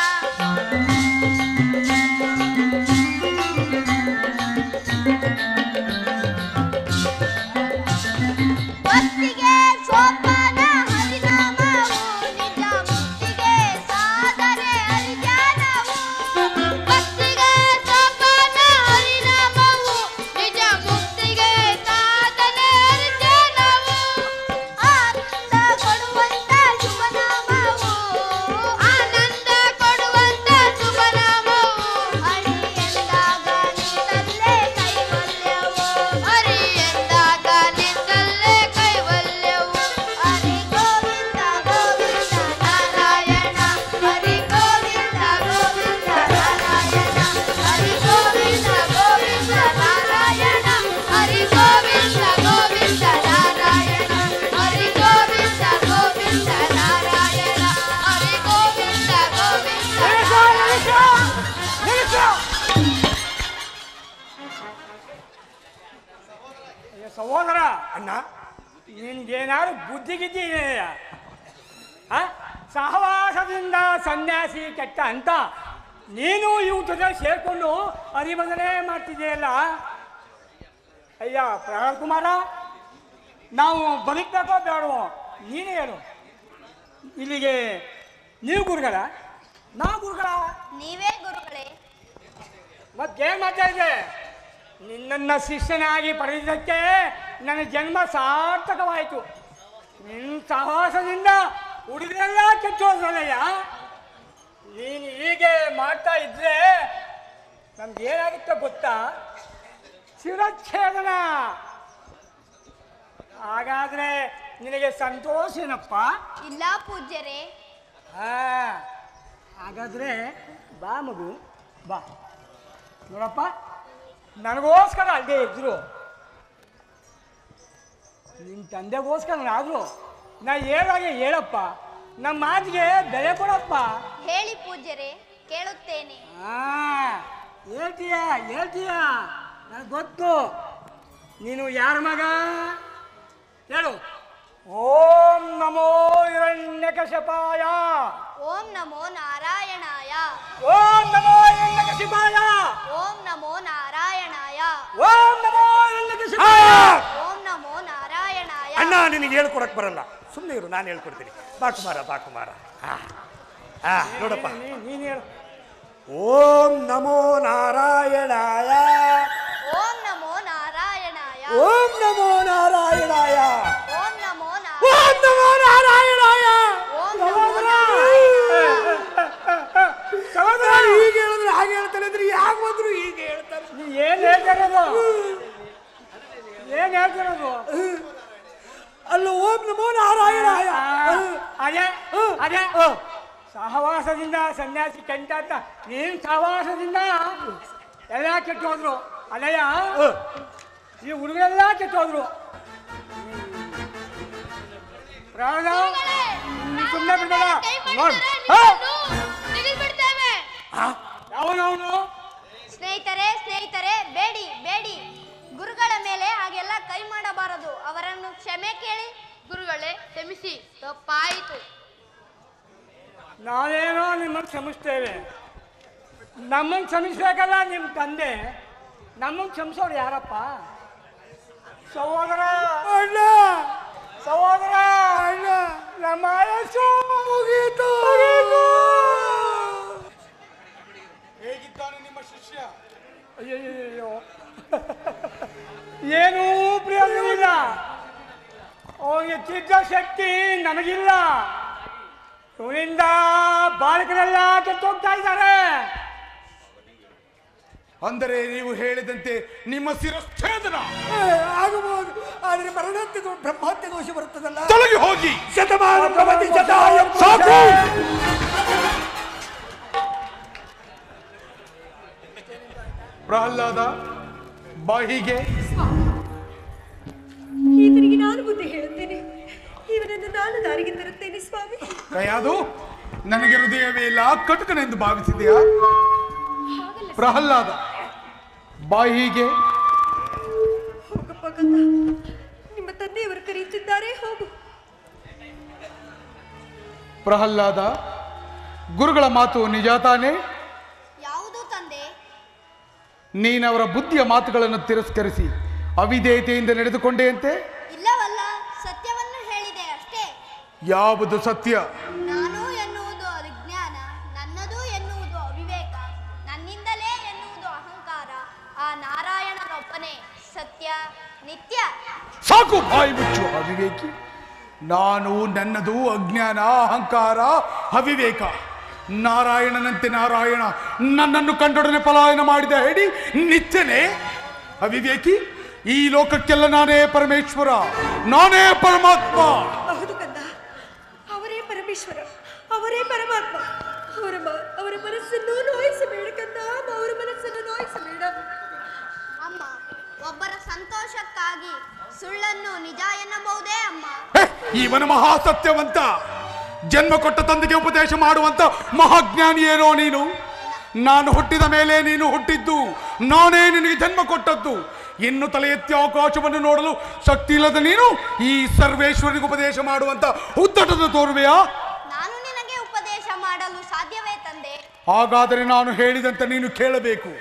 ಭಕ್ತಿಗೆ ಸೋಪಾನ ಹರಿನಾಮವು ನಿಜ ಮುಕ್ತಿಗೆ ಸಾಧನೆ ಹರಿಧ್ಯಾನವು ಭಕ್ತಿಗೆ ಸೋಪಾನ ಹರಿನಾಮವು ನಿಜ ಮುಕ್ತಿಗೆ ಸಾಧನೆ ಹರಿಧ್ಯಾನವು ಆನಂದ ಕೊಡುವಂತ ಶುಭನಾಮವು ಆನಂದ ಕೊಡುವಂತ ಶುಭನಾಮವು ಹರಿ ಎಂದಾಗ ನಿಂತಲ್ಲೇ ಕೈವಲ್ಯವು ಹರಿ ಎಂದಾಗ ನಿಂತಲ್ಲೇ ಕೈವಲ್ಯವು ಹರಿ ಗೋವಿಂದ ಗೋವಿಂದ ನಾರಾಯಣ ಹರಿ ಗೋವಿಂದ ಗೋವಿಂದ ನಾರಾಯಣ ಹರಿ ಗೋವಿಂದ ಗೋವಿಂದ ನಾರಾಯಣ ಹರಿ ಗೋವಿಂದ ಗೋವಿಂದ ನಾರಾಯಣ ಹರಿ ಗೋವಿಂದ ಗೋವಿಂದ ನಾರಾಯಣ ಹರಿ ಗೋವಿಂದ ಗೋವಿಂದ ನಿಲ್ಲಿಸು, ನಿಲ್ಲಿಸು, ನಿಲ್ಲಿಸು. ಏ ಸಹೋದರ ಅಣ್ಣ ನಿನ್ಗೇನಾದ್ರು ಬುದ್ಧಿ ಗಿದ್ದಿ ಇದೆಯಾ? ಆ ಸಹವಾಸದಿಂದ ಸನ್ಯಾಸಿ ಕೆಟ್ಟ ಅಂತ ನೀನು ಇವ್ ಜೊತೆ ಸೇರ್ಕೊಂಡು ಹರಿಭಜನೆ ಮಾಡ್ತಿದೆಯಲ್ಲ ಅಯ್ಯ ಪ್ರಹ್ಲಾದ್ ಕುಮಾರ ನಾವು ಬದುಕಬೇಕೋ ಬೇಡವೋ ನೀನೇ ಹೇಳು ಇಲ್ಲಿಗೆ ನೀವು ಗುರುಗಳ ನಾ ಗುರುಗಳ ನೀವೇ ಗುರುಗಳೇ ಮತ್ತೇನ್ ಮಾಡ್ತಾ ಇದ್ದೆ ನಿನ್ನನ್ನ ಶಿಷ್ಯನಾಗಿ ಪಡೆದಿದ್ದಕ್ಕೆ ನನ್ನ ಜನ್ಮ ಸಾರ್ಥಕವಾಯಿತು ನಿನ್ನ ಸಹವಾಸದಿಂದ ಹುಡುಗರೆಲ್ಲ ಕೆಟ್ಟೋದ್ರಲ್ಲಯ್ಯ ನೀನು ಹೀಗೆ ಮಾಡ್ತಾ ಇದ್ರೆ ನಮ್ಗೆ ಏನಾಗುತ್ತೆ ಗೊತ್ತಾ ಶಿರಚ್ಛೇದನ ಹಾಗಾದ್ರೆ ನಿನಗೆ ಸಂತೋಷ ಏನಪ್ಪ ಇಲ್ಲ ಪೂಜ್ಯರೇ ಹಾ ಹಾಗಾದ್ರೆ ಬಾ ಮಗು ಬಾ ನೋಡಪ್ಪ ನನಗೋಸ್ಕರ ಅಲ್ಲದೆ ಇದ್ರು ನಿನ್ನ ತಂದೆಗೋಸ್ಕರ ಆದ್ರು ನಾ ಹೇಳಾಗೆ ಹೇಳಪ್ಪ ನಮ್ಮ ಮಾತಿಗೆ ಬೆಲೆ ಕೊಡಪ್ಪ ಹೇಳಿ ಪೂಜ್ಯರೇ ಕೇಳುತ್ತೇನೆ ಆ ಹೇಳ್ತೀಯ ಹೇಳ್ತೀಯ ನನಗೆ ಗೊತ್ತು ನೀನು ಯಾರ ಮಗ ಹೇಳು ಓಂ ನಮೋ ಹಿರಣ್ಯಕಶಪಾಯ ಓಂ ನಮೋ ನಾರಾಯಣಾಯ ಓಂ ನಮೋ ಹಿರಣ್ಯಕಶಿಪಾಯ ಓಂ ನಮೋ ನಾರಾಯಣಾಯ ಓಂ ನಮೋ ಹಿರಣ್ಯಕಶಿಪಾಯ ಓಂ ನಮೋ ನಾರಾಯಣಾಯ ಅಣ್ಣ ನಿನಗೆ ಹೇಳ್ಕೊಡಕ್ ಬರಲ್ಲ ಸುಮ್ಮನೆ ಇರು ನಾನು ಹೇಳ್ಕೊಡ್ತೀನಿ ಬಾ ಕುಮಾರ ಬಾ ಕುಮಾರ ಆ, ಆ, ನೋಡಪ್ಪ ನೀ- ನೀನ್ ಹೇಳು ಓಂ ನಮೋ ನಾರಾಯಣಾಯ ಓಂ ನಮೋ ನಾರಾಯಣಾಯ ಓಂ ನಮೋ ನಾರಾಯಣಾಯ ಓಂ ನಮೋ ನಾ ಓಂ ನಮೋ ನಾರಾಯಣಾಯ ಓಂ ನಮೋ ನಾರಾಯಣಾಯ ಸಹೋದರ ನಾನು ಹೀಗೆ ಹೇಳಿದ್ರೆ ಹಾಗೆ ಹೇಳ್ತಾನೆ ಅಂದ್ರೆ ಯಾಕೆ ಬಂದ್ರು ಹೀಗೆ ಹೇಳ್ತಾರೆ ನೀ ಏನ್ ಹೇಳ್ತಿರೋದು ಏನ್ ಹೇಳ್ತಿರೋದು ಅಲ್ಲ ಓಂ ನಮೋ ನಾರಾಯಣಾಯ ಆ, ಅದೇ ಅದೇ ಸಹವಾಸದಿಂದ ಸನ್ಯಾಸಿ ಕೆಂಟ ಅಂತ ನೀನ್ ಸಹವಾಸದಿಂದ ಎಲ್ಲ ಕೆಟ್ಟೋದ್ರು ಅಲ್ಲಯ್ಯ ಈ ಹುಡುಗರೆಲ್ಲ ಕೆಟ್ಟೋದ್ರು ಪ್ರಾಣ ಸುಮ್ಮನೆ ಬಿಡಲ್ಲ ಕೈ ನೋಡ್ ಮಾಡಿದರೆ ನಿಮ್ಮನ್ನು ನಿಲ್ಲಿಸ್ಬಿಡ್ತೇವೆ ಅವನವನು ಸ್ನೇಹಿತರೆ ಸ್ನೇಹಿತರೆ ಬೇಡಿ ಬೇಡಿ ಗುರುಗಳ ಮೇಲೆ ಹಾಗೆಲ್ಲ ಕೈ ಮಾಡಬಾರದು ಅವರನ್ನು ಕ್ಷಮೆ ಕೇಳಿ ಗುರುಗಳೇ ಕ್ಷಮಿಸಿ ತಪ್ಪಾಯಿತು ನಾವೇನೋ ನಿಮ್ಮನ್ನು ಕ್ಷಮಿಸ್ತೇವೆ ನಮ್ಮನ್ನು ಕ್ಷಮಿಸ್ಬೇಕಲ್ಲ ನಿಮ್ಮ ತಂದೆ ನಮ್ಮನ್ನು ಕ್ಷಮಿಸೋರು ಯಾರಪ್ಪ ಸಹೋದರ ಅಣ್ಣ ಸಹೋದರ ಅಣ್ಣ ನಮ್ಮ ಆಯಸ್ಸು ಮುಗೀತು ಹೇಗಿದ್ದಾನೆ ನಿಮ್ಮ ಶಿಷ್ಯ ಅಯ್ಯಯ್ಯೋ ಏನೂ ಪ್ರಯೋಜನವಿಲ್ಲ ಅವನಿಗೆ ತಿದ್ದ ಶಕ್ತಿ ನಮಗಿಲ್ಲ ಇವನಿಂದ ಬಾಲಕರೆಲ್ಲ ಕೆಟ್ಟೋಗ್ತಾ ಇದ್ದಾರೆ ಅಂದರೆ ನೀವು ಹೇಳಿದಂತೆ ನಿಮ್ಮ ಶಿರಚ್ಛೇದನ ಆಗಬಹುದು ಆದ್ರೆ ಮರಣಕ್ಕೆ ದೋ- ಬ್ರಹ್ಮಹತ್ಯೆ ದೋಷ ಬರುತ್ತದಲ್ಲ ತೊಲಗಿ ಹೋಗಿ ಶತಮಾನ ಭವತಿ ಶತಾಯಂ ಸಾಕು ಪ್ರಹ್ಲಾದ ಬಾಹಿಗೆ ಈತನಿಗೆ ನಾನು ಬುದ್ಧಿ ಹೇಳುತ್ತೇನೆ ಇವನನ್ನು ನಾನು ದಾರಿಗೆ ತರುತ್ತೇನೆ ಸ್ವಾಮಿ ಕಯಾದು ನನಗೆ ಹೃದಯವೇ ಇಲ್ಲ ಕಟುಕನೆಂದು ಭಾವಿಸಿದೆಯಾ ಹಾಗಲ್ಲ ಪ್ರಹ್ಲಾದ ಬಾಹಿಗೆ ಹೋಗಪ್ಪ ಕಂದ ನಿಮ್ಮ ತಂದೆಯವರು ಕರೆಯುತ್ತಿದ್ದಾರೆ ಹೋಗು ಪ್ರಹ್ಲಾದ ಗುರುಗಳ ಮಾತು ನಿಜ ತಾನೇ ಯಾವುದು ತಂದೆ ನೀನವರ ಬುದ್ಧಿಯ ಮಾತುಗಳನ್ನು ತಿರಸ್ಕರಿಸಿ ಅವಿಧೇಯತೆಯಿಂದ ನಡೆದುಕೊಂಡೆಯಂತೆ ಇಲ್ಲವಲ್ಲ ಸತ್ಯವನ್ನು ಹೇಳಿದೆ ಅಷ್ಟೇ ಯಾವುದು ಸತ್ಯ ನಾನು ಎನ್ನುವುದು ಅಜ್ಞಾನ ನನ್ನದು ಎನ್ನುವುದು ಅವಿವೇಕ ನನ್ನಿಂದಲೇ ಎನ್ನುವುದು ಅಹಂಕಾರ ಆ ನಾರಾಯಣನೊಬ್ಬನೇ ಸತ್ಯ ನಿತ್ಯ ಸಾಕು ಬಾಯಿ ಮುಚ್ಚು ಅವಿವೇಕಿ ನಾನು ನನ್ನದು ಅಜ್ಞಾನ ಅಹಂಕಾರ ಅವಿವೇಕ ನಾರಾಯಣನಂತೆ ನಾರಾಯಣ ನನ್ನನ್ನು ಕಂಡೊಡನೆ ಪಲಾಯನ ಮಾಡಿದ ಹೇಳಿ ನಿತ್ಯನೇ ಅವಿವೇಕಿ ಈ ಲೋಕಕ್ಕೆಲ್ಲ ನಾನೇ ಪರಮೇಶ್ವರ ನಾನೇ ಪರಮಾತ್ಮ ಹೌದು ಕಂದ ಅವರೇ ಪರಮೇಶ್ವರ ಅವರೇ ಪರಮಾತ್ಮ ಅವರ ಮ- ಅವರ ಮನಸ್ಸನ್ನು ನೋಯಿಸಬೇಡ ಕಂದ ಅವರ ಮನಸ್ಸನ್ನು ನೋಯಿಸಬೇಡ ಅಮ್ಮ ಒಬ್ಬರ ಸಂತೋಷಕ್ಕಾಗಿ ಸುಳ್ಳನ್ನು ನಿಜ ಎನ್ನಬಹುದೇ ಅಮ್ಮ ಹೇ, ಇವನ ಮಹಾಸತ್ಯವಂತ ಜನ್ಮ ಕೊಟ್ಟ ತಂದೆಗೆ ಉಪದೇಶ ಮಾಡುವಂತ ಮಹಾಜ್ಞಾನಿ ಏನೋ ನೀನು ನಾನು ಹುಟ್ಟಿದ ಮೇಲೆ ನೀನು ಹುಟ್ಟಿದ್ದು ನಾನೇ ನಿನಗೆ ಜನ್ಮ ಕೊಟ್ಟದ್ದು ಇನ್ನು ತಲೆ ಎತ್ತಿ ಆಕಾಶವನ್ನು ನೋಡಲು ಶಕ್ತಿ ಇಲ್ಲದ ನೀನು ಈ ಸರ್ವೇಶ್ವರನಿಗೆ ಉಪದೇಶ ಮಾಡುವಂತ ಉದ್ದಟದ ತೋರುವೆಯಾ ನಾನು ನಿನಗೆ ಉಪದೇಶ ಮಾಡಲು ಸಾಧ್ಯವೇ ತಂದೆ ಹಾಗಾದರೆ ನಾನು ಹೇಳಿದಂತೆ ನೀನು ಕೇಳಬೇಕು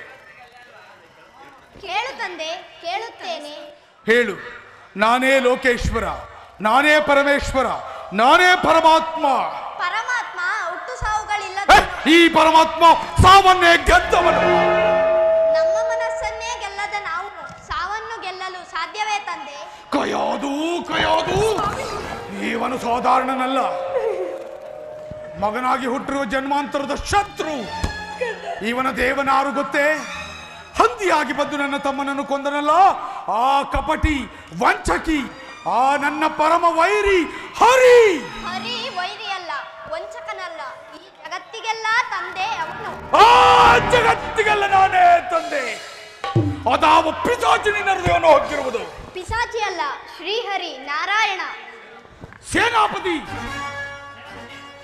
ಕೇಳು ತಂದೆ ಕೇಳುತ್ತೇನೆ ಹೇಳು ನಾನೇ ಲೋಕೇಶ್ವರ ನಾನೇ ಪರಮೇಶ್ವರ ನಾನೇ ಪರಮಾತ್ಮ ಪರಮಾತ್ಮ ಹುಟ್ಟು ಸಾವುಗಳಿಲ್ಲ ಹೇ, ಈ ಪರಮಾತ್ಮ ಸಾವನ್ನೇ ಗೆದ್ದವನು ನಮ್ಮ ಮನಸ್ಸನ್ನೇ ಗೆಲ್ಲದ ನಾವು ಸಾವನ್ನು ಗೆಲ್ಲಲು ಸಾಧ್ಯವೇ ತಂದೆ ಕಯೋದು ಕಯೋದು ಇವನು ಸಾಧಾರಣನಲ್ಲ ಮಗನಾಗಿ ಹುಟ್ಟಿರುವ ಜನ್ಮಾಂತರದ ಶತ್ರು ಇವನ ದೇವನಾರು ಗೊತ್ತೇ ಹಂದಿಯಾಗಿ ಬಂದು ನನ್ನ ತಮ್ಮನನ್ನು ಕೊಂದನಲ್ಲ ಆ ಕಪಟಿ ವಂಚಕಿ ಆ ನನ್ನ ಪರಮ ವೈರಿ ಹರಿ ಹರಿ ವೈರಿಯಲ್ಲ ವಂಚಕನಲ್ಲ ಈ ಜಗತ್ತಿಗೆಲ್ಲ ತಂದೆ ಅವನು ಆ ಜಗತ್ತಿಗೆಲ್ಲ ನಾನೇ ತಂದೆ ಅದಾವ ಪಿಸಾಚಿ ನಿನ್ನ ಹೃದಯವನ್ನು ಹೊಕ್ಕಿರುವುದು ಪಿಸಾಚಿ ಅಲ್ಲ ಶ್ರೀಹರಿ ನಾರಾಯಣ ಸೇನಾಪತಿ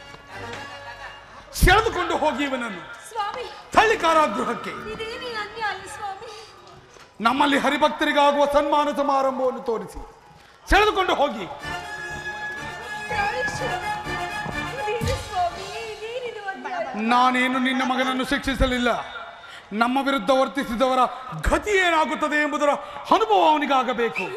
ಸೆಳೆದುಕೊಂಡು ಹೋಗಿ ಇವನನ್ನು ಸ್ವಾಮಿ ತಳ್ಳಿ ಕಾರಾಗೃಹಕ್ಕೆ ಇದೇನೇ ಅನ್ಯಾಯ ಸ್ವಾಮಿ ನಮ್ಮಲ್ಲಿ ಹರಿಭಕ್ತರಿಗಾಗುವ ಸನ್ಮಾನ ಸಮಾರಂಭವನ್ನು ತೋರಿಸಿ ಸೆಳೆದುಕೊಂಡು ಹೋಗಿ ಪ್ರಾಣೇಶ್ವರ ಇದೇನು ಸ್ವಾಮಿ ಇದೇನಿದು ಅನ್ಯಾಯ ನಾನೇನು ನಿನ್ನ ಮಗನನ್ನು ಶಿಕ್ಷಿಸಲಿಲ್ಲ ನಮ್ಮ ವಿರುದ್ಧ ವರ್ತಿಸಿದವರ ಗತಿ ಏನಾಗುತ್ತದೆ ಎಂಬುದರ ಅನುಭವ ಅವನಿಗಾಗಬೇಕು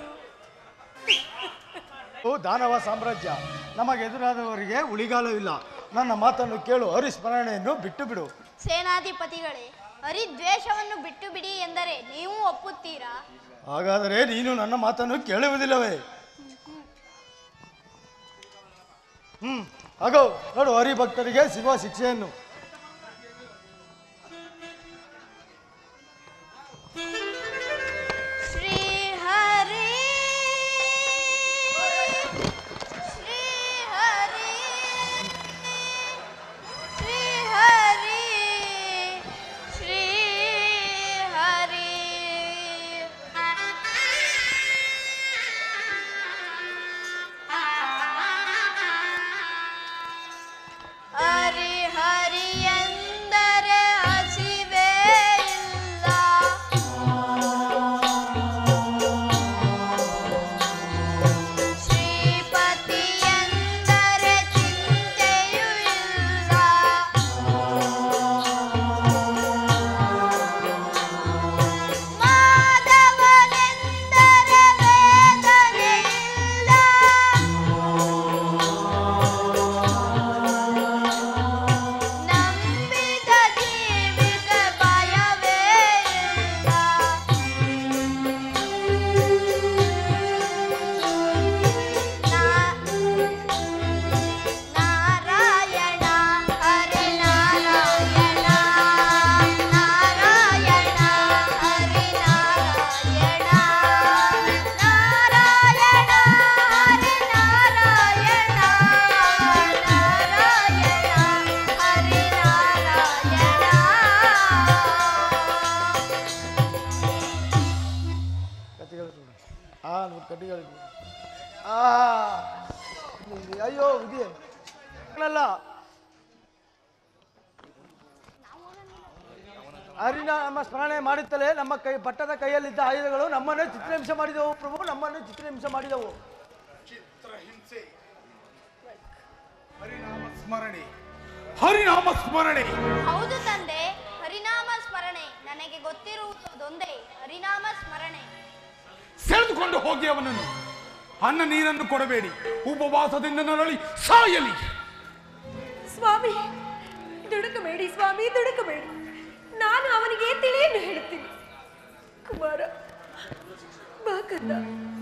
ಓ ದಾನವ ಸಾಮ್ರಾಜ್ಯ ನಮಗೆದುರಾದವರಿಗೆ ಉಳಿಗಾಲವಿಲ್ಲ ನನ್ನ ಮಾತನ್ನು ಕೇಳು ಹರಿಸ್ಮರಣೆಯನ್ನು ಬಿಟ್ಟು ಬಿಡು ಸೇನಾಧಿಪತಿಗಳೇ ಹರಿದ್ವೇಷವನ್ನು ಬಿಟ್ಟು ಬಿಡಿ ಎಂದರೆ ನೀವು ಒಪ್ಪುತ್ತೀರಾ ಹಾಗಾದರೆ ನೀನು ನನ್ನ ಮಾತನ್ನು ಕೇಳುವುದಿಲ್ಲವೇ ಹ್ಮ್ ಹಾಗೋ ನೋಡು ಹರಿಭಕ್ತರಿಗೆ ಸಿಗುವ ಶಿಕ್ಷೆಯನ್ನು ಶ್ರೀ ಹರಿ ಶ್ರೀ ಹರಿ ಶ್ರೀ ಹರಿ ಶ್ರೀ ಹರಿ ಹರಿ ಹರಿ ಎಂದರೆ ಹಸಿವೇ ಇಲ್ಲ ಶ್ರೀಪತಿ ಎಂದರೆ ಚಿಂತೆಯೂ ಇಲ್ಲ ಮಾಧವನೆಂದರೆ ವೇದನೆ ಇಲ್ಲ ನಂಬಿದ ಜೀವಿತ ಭಯವೇ ಇಲ್ಲ ನಾರಾಯಣ ಹರಿ ನಾರಾಯಣ ನಾರಾಯಣ ಹರಿ ನಾರಾಯಣ ನಾರಾಯಣ ಹರಿ ನಾರಾಯಣ ನಾರಾಯಣ ಹರಿ ನಾರಾಯಣ ಕತ್ತಿಗಳು ನೋಡು. ಆ ನೋಡಿ ಕಟ್ಟಿಗಳು ನೋಡು. ಆ ಇಲ್ಲಿ- ಅಯ್ಯೋ ಇದೆ ಅಲ್ಲ ಹರಿನಾಮ ಸ್ಮರಣೆ ಮಾಡುತ್ತಲೇ ನಮ್ಮ ಕೈ ಪಟ್ಟದ ಕೈಯಲ್ಲಿದ್ದ ಆಯುಧಗಳು ನಮ್ಮನ್ನು ಚಿತ್ರಹಿಂಸೆ ಮಾಡಿದವು ಪ್ರಭು ನಮ್ಮನ್ನು ಚಿತ್ರಹಿಂಸೆ ಮಾಡಿದವು ಹರಿನಾಮ ಸ್ಮರಣೆ ಹರಿನಾಮ ಸ್ಮರಣೆ ಹೌದು ತಂದೆ ಹರಿನಾಮ ಸ್ಮರಣೆ ನನಗೆ ಗೊತ್ತಿರುವುದೊಂದೇ ಹರಿನಾಮ ಸ್ಮರಣೆ ಸೆಳೆದುಕೊಂಡು ಹೋಗಿ ಅವನನ್ನು ಅನ್ನ ನೀರನ್ನು ಕೊಡಬೇಡಿ ಉಪವಾಸದಿಂದ ನರಳಿ ಸಾಯಲಿ ಸ್ವಾಮಿ ದುಡುಕಬೇಡಿ ಸ್ವಾಮಿ ದುಡುಕಬೇಡಿ ನಾನು ಅವನಿಗೆ ತಿಳಿಯನ್ನು ಹೇಳುತ್ತೀನಿ ಕುಮಾರ ಬಾ ಕಂದ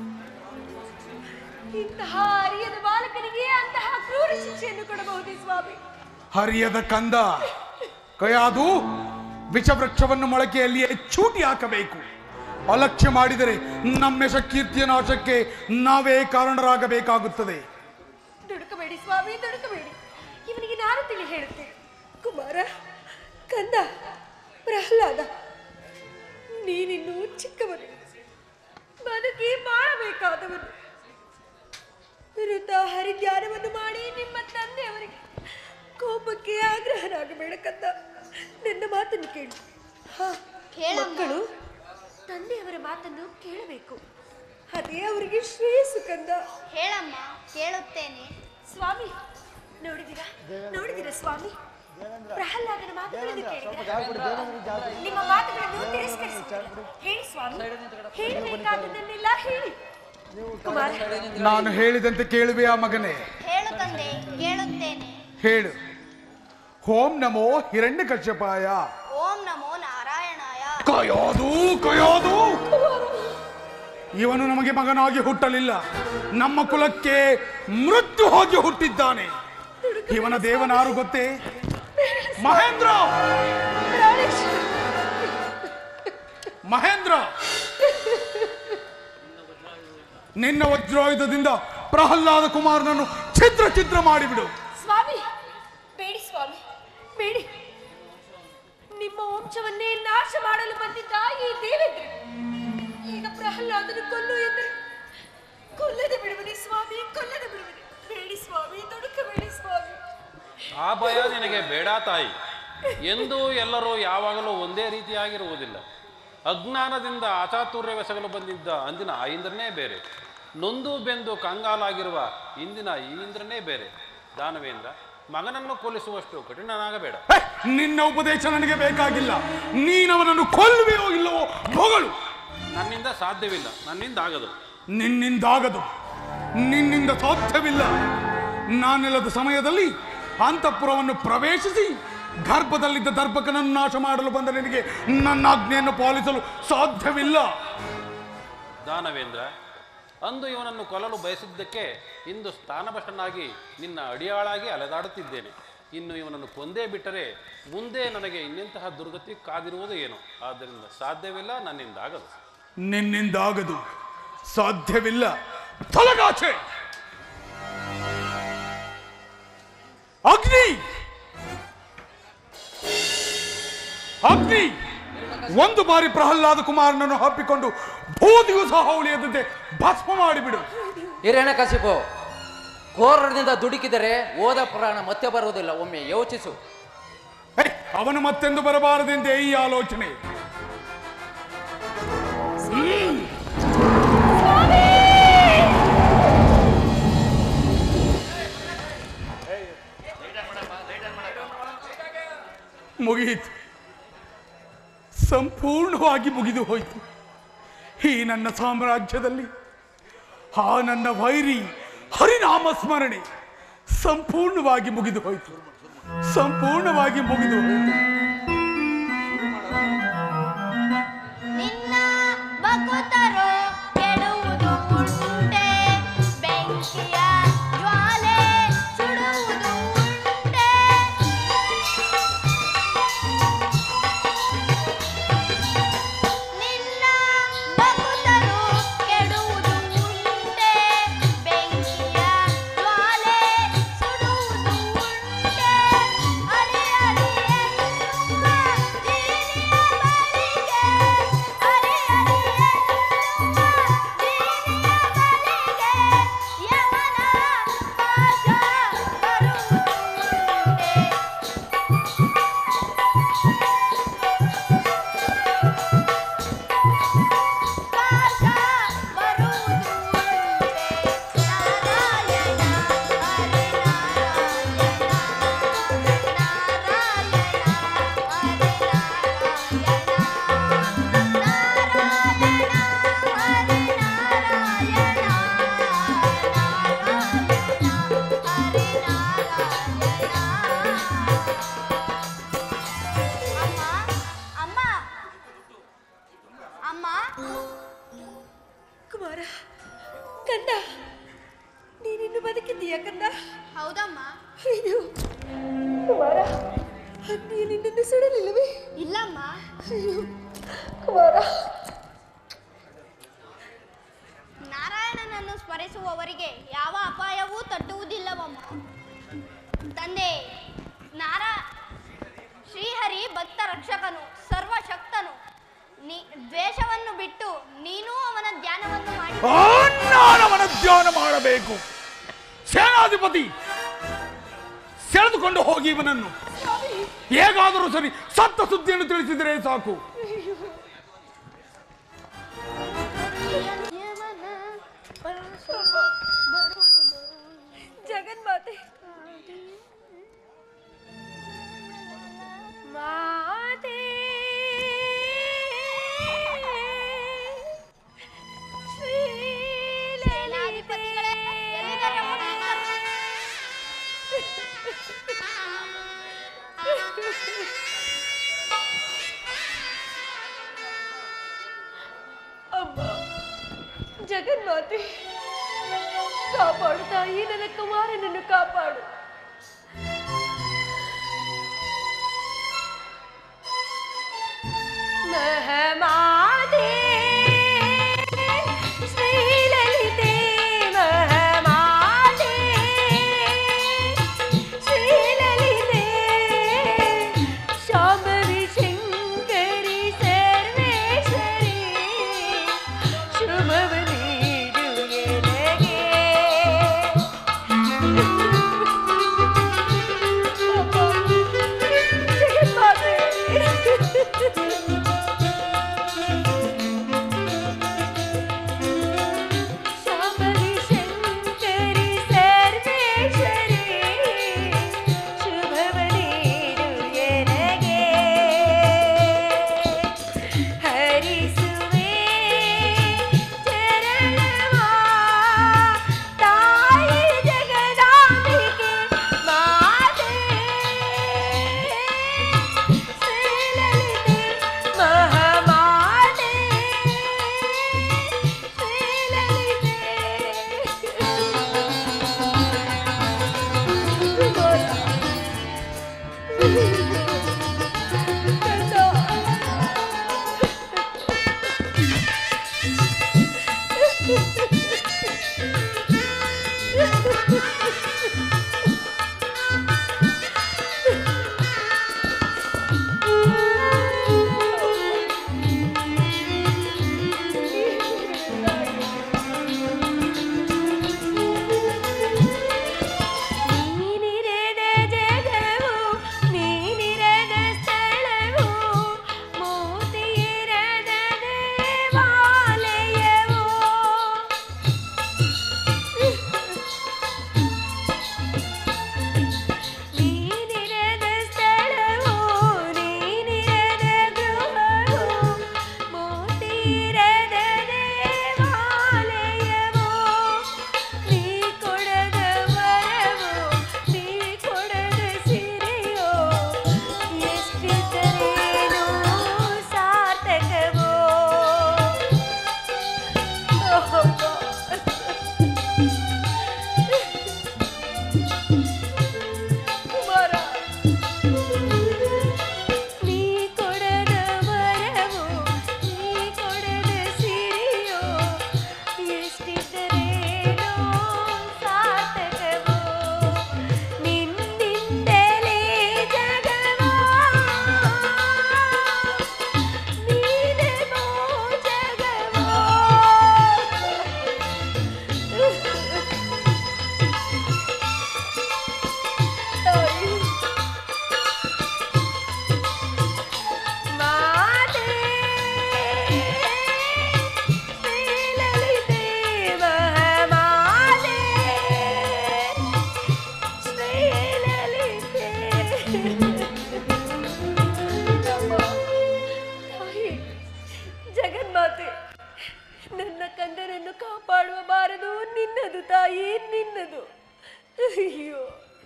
ಇಂತಹ ಅರಿಯದ ಬಾಲಕನಿಗೆ ಅಂತಹ ಕ್ರೂರ ಶಿಕ್ಷೆಯನ್ನು ಕೊಡಬಹುದೇ ಸ್ವಾಮಿ ಹರಿಯದ ಕಂದ ಕಯಾದು ವಿಷವೃಕ್ಷವನ್ನು ಮೊಳಕೆಯಲ್ಲಿಯೇ ಚೂಟಿ ಹಾಕಬೇಕು ಅಲಕ್ಷ್ಯ ಮಾಡಿದರೆ ನಮ್ಮೆಶ ಕೀರ್ತಿಯ ನಾಶಕ್ಕೆ ನಾವೇ ಕಾರಣರಾಗಬೇಕಾಗುತ್ತದೆ ದುಡುಕಬೇಡಿ ಸ್ವಾಮಿ ದುಡುಕಬೇಡಿ ಇವನಿಗೆ ನಾನು ತಿಳಿ ಹೇಳುತ್ತೇನೆ ಕುಮಾರ ಕಂದ ಪ್ರಹ್ಲಾದ ನೀನಿನ್ನೂ ಚಿಕ್ಕವನು ಬದುಕಿ ಬಾಳಬೇಕಾದವನು ವಿರುದ್ಧ ಹರಿಧ್ಯಾನವನ್ನು ಮಾಡಿ ನಿಮ್ಮ ತಂದೆಯವರಿಗೆ ಕೋಪಕ್ಕೆ ಆಗ್ರಹರಾಗಬೇಡ ಕಂದ ನನ್ನ ಮಾತನ್ನು ಕೇಳು ಹಾ ಕೇಳಮ್ಮ. ಮಕ್ಕಳು ತಂದೆಯವರ ಮಾತನ್ನು ಕೇಳಬೇಕು ಅದೇ ಅವರಿಗೆ ಶ್ರೇಯಸ್ಸು ಕಂದ ಹೇಳಮ್ಮ ಕೇಳುತ್ತೇನೆ ಸ್ವಾಮಿ ನೋಡಿದಿರಾ ನೋಡಿದಿರಾ ಸ್ವಾಮಿ ಪ್ರಹ್ಲಾದನ ಮಾತುಗಳನ್ನು ಕೇಳಿದಿರಾ? ನಿಮ್ಮ ಮಾತುಗಳನ್ನು ತಿರಸ್ಕರಿಸಿದ್ದೀರಾ? ಹೇಳಿ ಸ್ವಾಮಿ ಹೇಳಬೇಕಾದದನ್ನೆಲ್ಲ ಹೇಳಿ ಕುಮಾರ ನಾನು ಹೇಳಿದಂತೆ ಕೇಳುವೆಯಾ ಮಗನೇ ಹೇಳು ತಂದೆ ಕೇಳುತ್ತೇನೆ ಹೇಳು ಓಂ ನಮೋ ಹಿರಣ್ಯ ಕಶ್ಯಪಾಯ ಓಂ ನಮೋ ನಾರಾಯಣಾಯ ಕಯೋದು ಕಯೋದು ಇವನು ನಮಗೆ ಮಗನಾಗಿ ಹುಟ್ಟಲಿಲ್ಲ ನಮ್ಮ ಕುಲಕ್ಕೆ ಮೃತ್ಯು ಹೋಗಿ ಹುಟ್ಟಿದ್ದಾನೆ ಇವನ ದೇವನಾರು ಗೊತ್ತೇ ಮಹೇಂದ್ರ ಮಹೇಂದ್ರ ನಿನ್ನ ವಜ್ರಾಯುಧದಿಂದ ಪ್ರಹ್ಲಾದ ಕುಮಾರನನ್ನು ಛಿದ್ರ ಛಿದ್ರ ಮಾಡಿಬಿಡು ಸ್ವಾಮಿ ಬೇಡಿ ಸ್ವಾಮಿ ಬೇಡಿ ನಿಮ್ಮ ವಂಶವನ್ನೇ ನಾಶ ಮಾಡಲು ಬಂದಿದ್ದ ಈ ದೇವೇಂದ್ರ ಈಗ ಪ್ರಹ್ಲಾದನ ಕೊಲ್ಲು ಎಂದರೆ ಕೊಲ್ಲದೆ ಬಿಡುವನಿ ಸ್ವಾಮಿ ಕೊಲ್ಲದೆ ಬಿಡುವನಿ ಬೇಡಿ ಸ್ವಾಮಿ ತೊಡಕಬೇಡಿ ಸ್ವಾಮಿ ಆ ಭಯ ನಿನಗೆ ಬೇಡ ತಾಯಿ ಎಂದೂ ಎಲ್ಲರೂ ಯಾವಾಗಲೂ ಒಂದೇ ರೀತಿಯಾಗಿರುವುದಿಲ್ಲ ಅಜ್ಞಾನದಿಂದ ಅಚಾತುರ್ಯವೆಸಗಲು ಬಂದಿದ್ದ ಅಂದಿನ ಆ ಇಂದ್ರನೇ ಬೇರೆ ನೊಂದು ಬೆಂದು ಕಂಗಾಲಾಗಿರುವ ಇಂದಿನ ಈ ಇಂದ್ರನೇ ಬೇರೆ ದಾನವೇಂದ್ರ ಮಗನನ್ನು ಕೊಲಿಸುವಷ್ಟು ಕಠಿಣನಾಗಬೇಡ ಹೇ, ನಿನ್ನ ಉಪದೇಶ ನನಗೆ ಬೇಕಾಗಿಲ್ಲ ನೀನವನನ್ನು ಕೊಲ್ಲುವೆಯೋ ಇಲ್ಲವೋ ಹೊಗಳು ನನ್ನಿಂದ ಸಾಧ್ಯವಿಲ್ಲ ನನ್ನಿಂದ ಆಗದು ನಿನ್ನಿಂದಾಗದು ನಿನ್ನಿಂದ ಸಾಧ್ಯವಿಲ್ಲ ನಾನಿಲ್ಲದ ಸಮಯದಲ್ಲಿ ಅಂತಃಪುರವನ್ನು ಪ್ರವೇಶಿಸಿ ಗರ್ಭದಲ್ಲಿದ್ದ ದರ್ಭಕನನ್ನು ನಾಶ ಮಾಡಲು ಬಂದ ನಿನಗೆ ನನ್ನ ಆಜ್ಞೆಯನ್ನು ಪಾಲಿಸಲು ಸಾಧ್ಯವಿಲ್ಲ ದಾನವೇಂದ್ರ ಅಂದು ಇವನನ್ನು ಕೊಲ್ಲಲು ಬಯಸಿದ್ದಕ್ಕೆ ಇಂದು ಸ್ಥಾನಭ್ರಷ್ಟನಾಗಿ ನಿನ್ನ ಅಡಿಯಾಳಾಗಿ ಅಲೆದಾಡುತ್ತಿದ್ದೇನೆ ಇನ್ನು ಇವನನ್ನು ಕೊಂದೇ ಬಿಟ್ಟರೆ ಮುಂದೆ ನನಗೆ ಇನ್ನೆಂತಹ ದುರ್ಗತಿ ಕಾದಿರುವುದು ಏನು ಆದ್ದರಿಂದ ಸಾಧ್ಯವಿಲ್ಲ ನನ್ನಿಂದ ಆಗದು ನಿನ್ನಿಂದಾಗದು ಸಾಧ್ಯವಿಲ್ಲ ತೊಲಗಾಚೆ ಅಗ್ನಿ ಅಗ್ನಿ ಒಂದು ಬಾರಿ ಪ್ರಹ್ಲಾದ ಕುಮಾರನನ್ನು ಹಪ್ಪಿಕೊಂಡು ಭೂದಿಗೂ ಸಹ ಉಳಿಯದಂತೆ ಭಸ್ಮ ಮಾಡಿಬಿಡು ಹಿರಣ್ಯಕಶಿಪು ಘೋರದಿಂದ ದುಡುಕಿದರೆ ಓದ ಪುರಾಣ ಮತ್ತೆ ಬರುವುದಿಲ್ಲ ಒಮ್ಮೆ ಯೋಚಿಸು ಹೇ, ಅವನು ಮತ್ತೆಂದು ಬರಬಾರದೆಂದೇ ಈ ಆಲೋಚನೆ ಮುಗಿಯಿತು ಸಂಪೂರ್ಣವಾಗಿ ಮುಗಿದು ಹೋಯಿತು ಈ ನನ್ನ ಸಾಮ್ರಾಜ್ಯದಲ್ಲಿ ಆ ನನ್ನ ವೈರಿ ಹರಿನಾಮ ಸ್ಮರಣೆ ಸಂಪೂರ್ಣವಾಗಿ ಮುಗಿದು ಹೋಯಿತು ಸಂಪೂರ್ಣವಾಗಿ ಮುಗಿದು ಹೋಯಿತು ನಿನ್ನ ಬಕುತರು ಕೆಡುವುದು ಉಂಟೆ ಬೆಂಕಿಯ ಜ್ವಾಲೆ ಸುಡುವುದು ಉಂಟೆ ನಿನ್ನ ಬಕುತರು ಕೆಡುವುದು ಉಂಟೆ ಬೆಂಕಿಯ ಜ್ವಾಲೆ ಸುಡುವುದು ಉಂಟೆ ಅರೆ ಅರೆ ಎನ್ನುವ ಜೀನಿಯ ಬಳಿಗೆ ಅರೆ ಅರೆ ಎನ್ನುವ ಜೀನಿಯ ಬಳಿಗೆ ಯವನ ಪಾಶ ಬರುವುದು ಉಂಟೆ ಪಾಶ ಬರುವುದು ಉಂಟೆ ನಾರಾಯಣ ಹರಿ ನಾರಾಯಣ ನಾರಾಯಣ ಹರಿ ನಾರಾಯಣ ನಾರಾಯಣ ಹರಿ ನಾರಾಯಣ ನಾರಾಯಣ ಹರಿ ನಾರಾಯಣ ಅಮ್ಮ ಅಮ್ಮ ಅಮ್ಮ ಕುಮಾರ ಕಂದ ನೀನಿನ್ನು ಬದುಕಿದ್ದೀಯ ಕಂದ ಹೌದಮ್ಮ ಅಯ್ಯೋ ಕುಮಾರ ಅಗ್ನಿ ನಿನ್ನನ್ನು ಸುಡಲಿಲ್ಲವೇ ಇಲ್ಲಮ್ಮ ಅಯ್ಯೋ ಕುಮಾರ ನಾರಾಯಣನನ್ನು ಸ್ಮರಿಸುವವರಿಗೆ ಯಾವ ಅಪಾಯವೂ ತಟ್ಟುವುದಿಲ್ಲವಮ್ಮ ತಂದೆ ನಾರಾ ಶ್ರೀಹರಿ ಭಕ್ತ ರಕ್ಷಕನು ಸರ್ವಶಕ್ತನು ನೀ ದ್ವೇಷವನ್ನು ಬಿಟ್ಟು ನೀನೂ ಅವನ ಧ್ಯಾನವನ್ನು ಮಾಡಿ ಆ, ನಾನವನ ಧ್ಯಾನ ಮಾಡಬೇಕು ಸೇನಾಧಿಪತಿ ಸೆಳೆದುಕೊಂಡು ಹೋಗಿ ಇವನನ್ನು ಹೇಗಾದರೂ ಸರಿ ಸತ್ತ ಸುದ್ದಿಯನ್ನು ತಿಳಿಸಿದರೆ ಸಾಕು ಜಗನ್ಮಾತೆ ಮಾತೆ ಸೇನಾಧಿಪತಿಗಳೇ, ಎಲ್ಲಿದ್ದಾರೆ ಅಮ್ಮ? ಅಮ್ಮ ಜಗನ್ಮಾತೆ ಕಾಪಾಡು ತಾಯಿ ನನ್ನ ಕುಮಾರನನ್ನು ಕಾಪಾಡು ಮಹಮಾತೆ ಶ್ರೀಲಲಿತೆ ಮಹಮಾತೆ ಶ್ರೀಲಲಿತೆ ಶಾಂಭವಿ ಶಂಕರಿ ಸರ್ವೇಶ್ವರಿ ಶುಭವ ನೀಡು ಎನಗೆ ನಿನ್ನದು ಅಯ್ಯೋ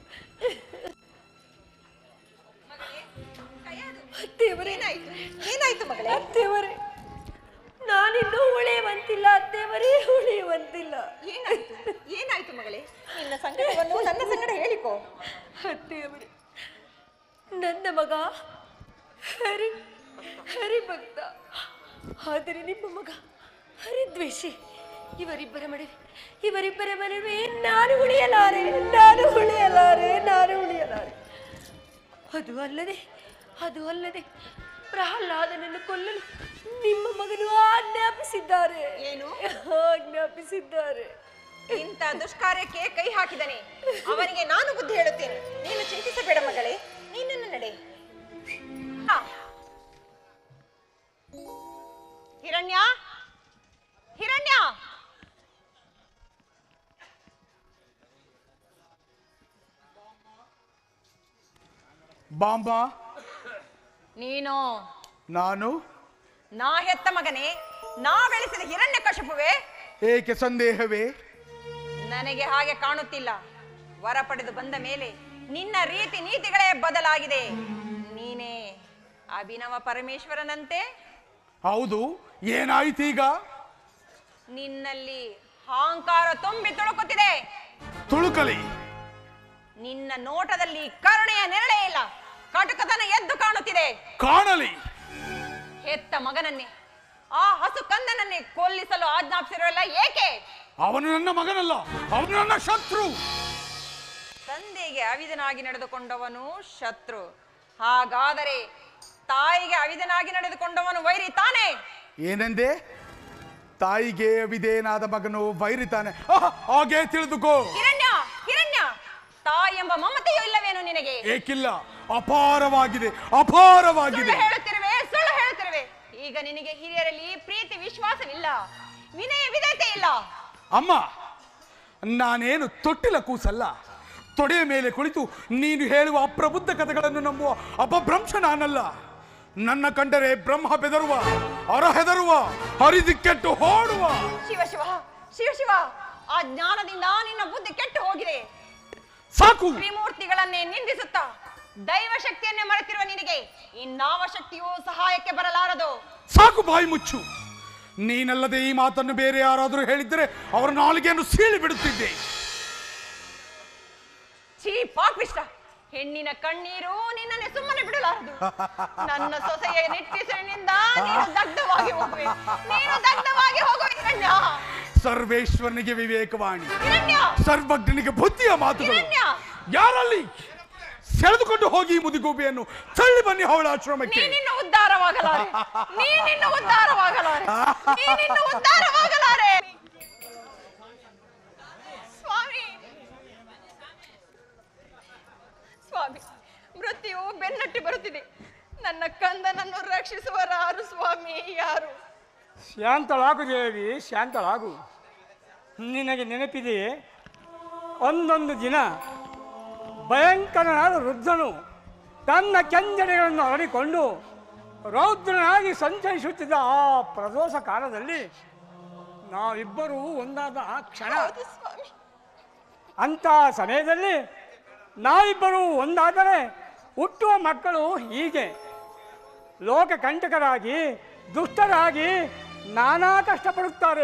ಅತ್ತೇವರೇ ಏನಾಯ್ತು ಮಗಳೇ ಅತ್ತೇವರೇ ನಾನಿನ್ನೂ ಉಳಿಯುವಂತಿಲ್ಲ ಅತ್ತೇವರೇ ಉಳಿಯುವಂತಿಲ್ಲ ಏನಾಯ್ತು ಏನಾಯ್ತು ಮಗಳೇ ನಿನ್ನ ಸಂಕಟವನ್ನು ನನ್ನ ಸಂಗಡ ಹೇಳಿಕೋ ಅತ್ತೇವರೇ ನನ್ನ ಮಗ ಹರಿ ಹರಿಭಕ್ತ ಆದರೆ ನಿಮ್ಮ ಮಗ ಹರಿದ್ವೇಷಿ ಇವರಿಬ್ಬರ ಮಡವೆ ಇವರಿಬ್ಬರ ಮನವೇ ನಾನು ಉಳಿಯಲಾರೆ ನಾನು ಉಳಿಯಲಾರೆ ನಾನು ಉಳಿಯಲಾರೆ ಅದು ಅಲ್ಲದೆ ಅದು ಅಲ್ಲದೆ ಪ್ರಹ್ಲಾದನನ್ನು ಕೊಲ್ಲಲು ನಿಮ್ಮ ಮಗನು ಆಜ್ಞಾಪಿಸಿದ್ದಾರೆ ಏನು? ಆಜ್ಞಾಪಿಸಿದ್ದಾರೆ ಇಂಥ ದುಷ್ಕಾರ್ಯಕ್ಕೆ ಕೈ ಹಾಕಿದನೆ ಅವನಿಗೆ ನಾನು ಬುದ್ಧಿ ಹೇಳುತ್ತೇನೆ ನೀನು ಚಿಂತಿಸಬೇಡ ಮಗಳೇ ನೀನನ್ನು ನಡೆ ಹಾ. ಹಿರಣ್ಯ ಹಿರಣ್ಯ ಬಾಂಬ ನೀನು ನಾನು ನಾ ಹೆತ್ತ ಮಗನೇ ನಾ ಬೆಳೆಸಿದ ಹಿರಣ್ಯ ಕಶಪುವೆ ಏಕೆ ಸಂದೇಹವೇ ನನಗೆ ಹಾಗೆ ಕಾಣುತ್ತಿಲ್ಲ ವರ ಪಡೆದು ಬಂದ ಮೇಲೆ ನಿನ್ನ ರೀತಿ ನೀತಿಗಳೇ ಬದಲಾಗಿದೆ ನೀನೇ ಅಭಿನವ ಪರಮೇಶ್ವರನಂತೆ ಹೌದು ಏನಾಯ್ತೀಗ ನಿನ್ನಲ್ಲಿ ಅಹಂಕಾರ ತುಂಬಿ ತುಳುಕುತ್ತಿದೆ ತುಳುಕಲಿ ನಿನ್ನ ನೋಟದಲ್ಲಿ ಕರುಣೆಯ ನೆರಳೇ ಇಲ್ಲ ಕಟುಕತನ ಎದ್ದು ಕಾಣುತ್ತಿದೆ ಕಾಣಲಿ ಹೆತ್ತ ಮಗನನ್ನೇ ಆ ಹಸು ಕಂದನನ್ನೇ ಕೊಲ್ಲಿಸಲು ಆಜ್ಞಾಪಿಸಿರಲ್ಲ ಏಕೆ ಅವನು ನನ್ನ ಮಗನಲ್ಲ ಅವನು ನನ್ನ ಶತ್ರು ತಂದೆಗೆ ಅವಿದನಾಗಿ ನಡೆದುಕೊಂಡವನು ಶತ್ರು ಹಾಗಾದರೆ ತಾಯಿಗೆ ಅವಿದನಾಗಿ ನಡೆದುಕೊಂಡವನು ವೈರಿ ತಾನೇ ಏನೆಂದೆ ತಾಯಿಗೆ ವಿಧೇಯನಾದ ಮಗನು ವೈರಿತಾನೆ ಆಹ್, ಹಾಗೆ ತಿಳಿದುಕೋ ಹಿರಣ್ಯ ಹಿರಣ್ಯ ತಾಯಿ ಎಂಬ ಮಮತೆಯೂ ಇಲ್ಲವೇನು ನಿನಗೆ ಏಕಿಲ್ಲ ಅಪಾರವಾಗಿದೆ ಅಪಾರವಾಗಿದೆ ಸುಳ್ಳು ಹೇಳುತ್ತಿರುವೆ ಸುಳ್ಳು ಹೇಳುತ್ತಿರುವೆ ಈಗ ನಿನಗೆ ಹಿರಿಯರಲ್ಲಿ ಪ್ರೀತಿ ವಿಶ್ವಾಸವಿಲ್ಲ ವಿನಯ ವಿಧೇಯತೆ ಇಲ್ಲ ಅಮ್ಮ ನಾನೇನು ತೊಟ್ಟಿಲ ಕೂಸಲ್ಲ ತೊಡೆಯ ಮೇಲೆ ಕುಳಿತು ನೀನು ಹೇಳುವ ಅಪ್ರಬುದ್ಧ ಕಥೆಗಳನ್ನು ನಂಬುವ ಅಪಭ್ರಂಶ ನಾನಲ್ಲ ನನ್ನ ಕಂಡರೆ ಬ್ರಹ್ಮ ಬೆದರುವ ಅರ ಹೆದರುವ ಹರಿದಿಕ್ಕೆಟ್ಟು ಹೋಡುವ ಶಿವ ಶಿವ ಶಿವ ಶಿವ ಆ ಜ್ಞಾನದಿಂದ ನಿನ್ನ ಬುದ್ಧಿ ಕೆಟ್ಟು ಹೋಗಿದೆ ಸಾಕು ತ್ರಿಮೂರ್ತಿಗಳನ್ನೇ ನಿಂದಿಸುತ್ತಾ ದೈವ ಶಕ್ತಿಯನ್ನೇ ಮರೆತಿರುವ ನಿನಗೆ ಇನ್ನಾವ ಶಕ್ತಿಯೂ ಸಹಾಯಕ್ಕೆ ಬರಲಾರದು ಸಾಕು ಬಾಯಿ ಮುಚ್ಚು ನೀನಲ್ಲದೆ ಈ ಮಾತನ್ನು ಬೇರೆ ಯಾರಾದರೂ ಹೇಳಿದ್ದರೆ ಅವರ ನಾಲಿಗೆಯನ್ನು ಸೀಳಿ ಬಿಡುತ್ತಿದ್ದೆ ಛೀ ಪಾಪಿಷ್ಟ ಹೆಣ್ಣಿನ ಕಣ್ಣೀರು ನಿನ್ನನ್ನೇ ಸುಮ್ಮನೆ ಬಿಡಲಾರದು ನನ್ನ ಸೊಸೆಯ ನಿಟ್ಟಿಸಿನಿಂದ ನೀನು ದಗ್ಧವಾಗಿ ಹೋಗುವೆ ನೀನು ದಗ್ಧವಾಗಿ ಹೋಗುವೆ ಹಿರಣ್ಯ ಸರ್ವೇಶ್ವರನಿಗೆ ವಿವೇಕವಾಣಿ ಹಿರಣ್ಯ ಸರ್ವಜ್ಞನಿಗೆ ಬುದ್ಧಿಯ ಮಾತುಗಳು ಹಿರಣ್ಯ! ಯಾರಲ್ಲಿ ಸೆಳೆದುಕೊಂಡು ಹೋಗಿ ಈ ಮುದಿಗೂಬೆಯನ್ನು ತಳ್ಳಿ ಬನ್ನಿ ಅವಳ ಆಶ್ರಮಕ್ಕೆ ನೀನಿನ್ನು ಉದ್ಧಾರವಾಗಲಾರೆ ನೀನಿನ್ನು ಉದ್ಧಾರವಾಗಲಾರೆ ನೀನಿನ್ನು ಉದ್ಧಾರವಾಗಲಾರೆ ಸ್ವಾಮಿ ಸ್ವಾಮಿ ಮೃತ್ಯುವು ಬೆನ್ನಟ್ಟಿ ಬರುತ್ತಿದೆ ನನ್ನ ಕಂದನನ್ನು ರಕ್ಷಿಸುವರಾರು ಸ್ವಾಮಿ ಯಾರು ಶಾಂತಳಾಗು ದೇವಿ ಶಾಂತಳಾಗು ನಿನಗೆ ನೆನಪಿದೆಯೇ ಒಂದೊಂದು ದಿನ ಭಯಂಕರನಾದ ವೃದ್ಧನು ತನ್ನ ಕೆಂಜಡೆಗಳನ್ನು ಹರಡಿಕೊಂಡು ರೌದ್ರನಾಗಿ ಸಂಚರಿಸುತ್ತಿದ್ದ ಆ ಪ್ರದೋಷ ಕಾಲದಲ್ಲಿ ನಾವಿಬ್ಬರೂ ಒಂದಾದ ಆ ಕ್ಷಣ ಹೌದು ಸ್ವಾಮಿ ಅಂಥ ಸಮಯದಲ್ಲಿ ನಾವಿಬ್ಬರೂ ಒಂದಾದರೆ ಹುಟ್ಟುವ ಮಕ್ಕಳು ಹೀಗೆ ಲೋಕಕಂಟಕರಾಗಿ ದುಷ್ಟರಾಗಿ ನಾನಾ ಕಷ್ಟಪಡುತ್ತಾರೆ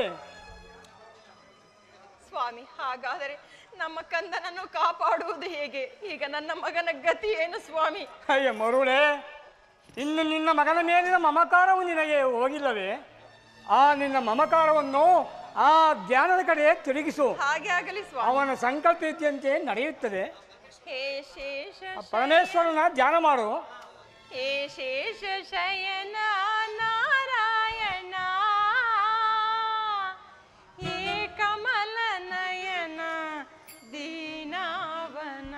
ಸ್ವಾಮಿ ಹಾಗಾದರೆ ನಮ್ಮ ಕಂದನನ್ನು ಕಾಪಾಡುವುದು ಹೇಗೆ ಈಗ ನನ್ನ ಮಗನ ಗತಿ ಏನು ಸ್ವಾಮಿ ಅಯ್ಯ ಮರುಳೆ ಇನ್ನು ನಿನ್ನ ಮಗನ ಮೇಲಿನ ಮಮಕಾರವು ನಿನಗೆ ಹೋಗಿಲ್ಲವೇ ಆ ನಿನ್ನ ಮಮಕಾರವನ್ನು ಆ ಧ್ಯಾನದ ಕಡೆ ತಿರುಗಿಸು ಹಾಗೆ ಆಗಲಿ ಸ್ವಾಮಿ ಅವನ ಸಂಕಲ್ಪಿಸಿದಂತೆ ನಡೆಯುತ್ತದೆ ಹೇ ಶೇಷ ಆ ಪರಮೇಶ್ವರನ ಧ್ಯಾನ ಮಾಡು ಹೇ ಶೇಷ ಶಯನ ನಾರಾಯಣ ಹೇ ಕಮಲ ನಯನ ದೀನಾವನ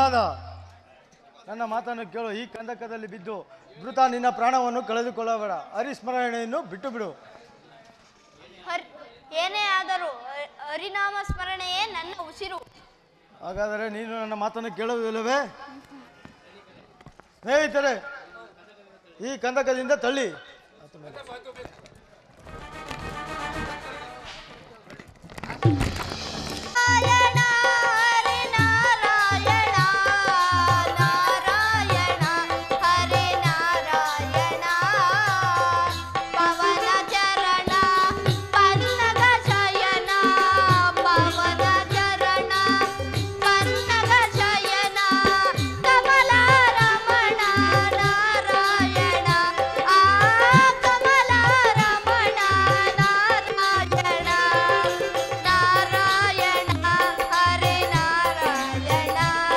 ಪ್ರಹ್ಲಾದ ನನ್ನ ಮಾತನ್ನು ಕೇಳು ಈ ಕಂದಕದಲ್ಲಿ ಬಿದ್ದು ಮೃತ ನಿನ್ನ ಪ್ರಾಣವನ್ನು ಕಳೆದುಕೊಳ್ಳಬೇಡ ಹರಿಸ್ಮರಣೆಯನ್ನು ಬಿಟ್ಟು ಬಿಡು ಹರ್ ಏನೇ ಆದರೂ ಹ- ಹರಿನಾಮ ಸ್ಮರಣೆಯೇ ನನ್ನ ಉಸಿರು ಹಾಗಾದರೆ ನೀನು ನನ್ನ ಮಾತನ್ನು ಕೇಳುವುದಿಲ್ಲವೇ ಸ್ನೇಹಿತರೆ ಈ ಕಂದಕದಿಂದ ತಳ್ಳಿ ನಾರಾಯಣ ಹರಿ ನಾರಾಯಣ ನಾರಾಯಣ ಹರಿ ನಾರಾಯಣ ಪವನ ಚರಣ ಪನ್ನಗ ಶಯನ ಪವನ ಚರಣ ಪನ್ನಗ ಶಯನ ಕಮಲ ರಮಣ ನಾರಾಯಣ ಆ ಕಮಲ ರಮಣ ನಾರಾಯಣ ನಾರಾಯಣ ಹರಿ ನಾರಾಯಣ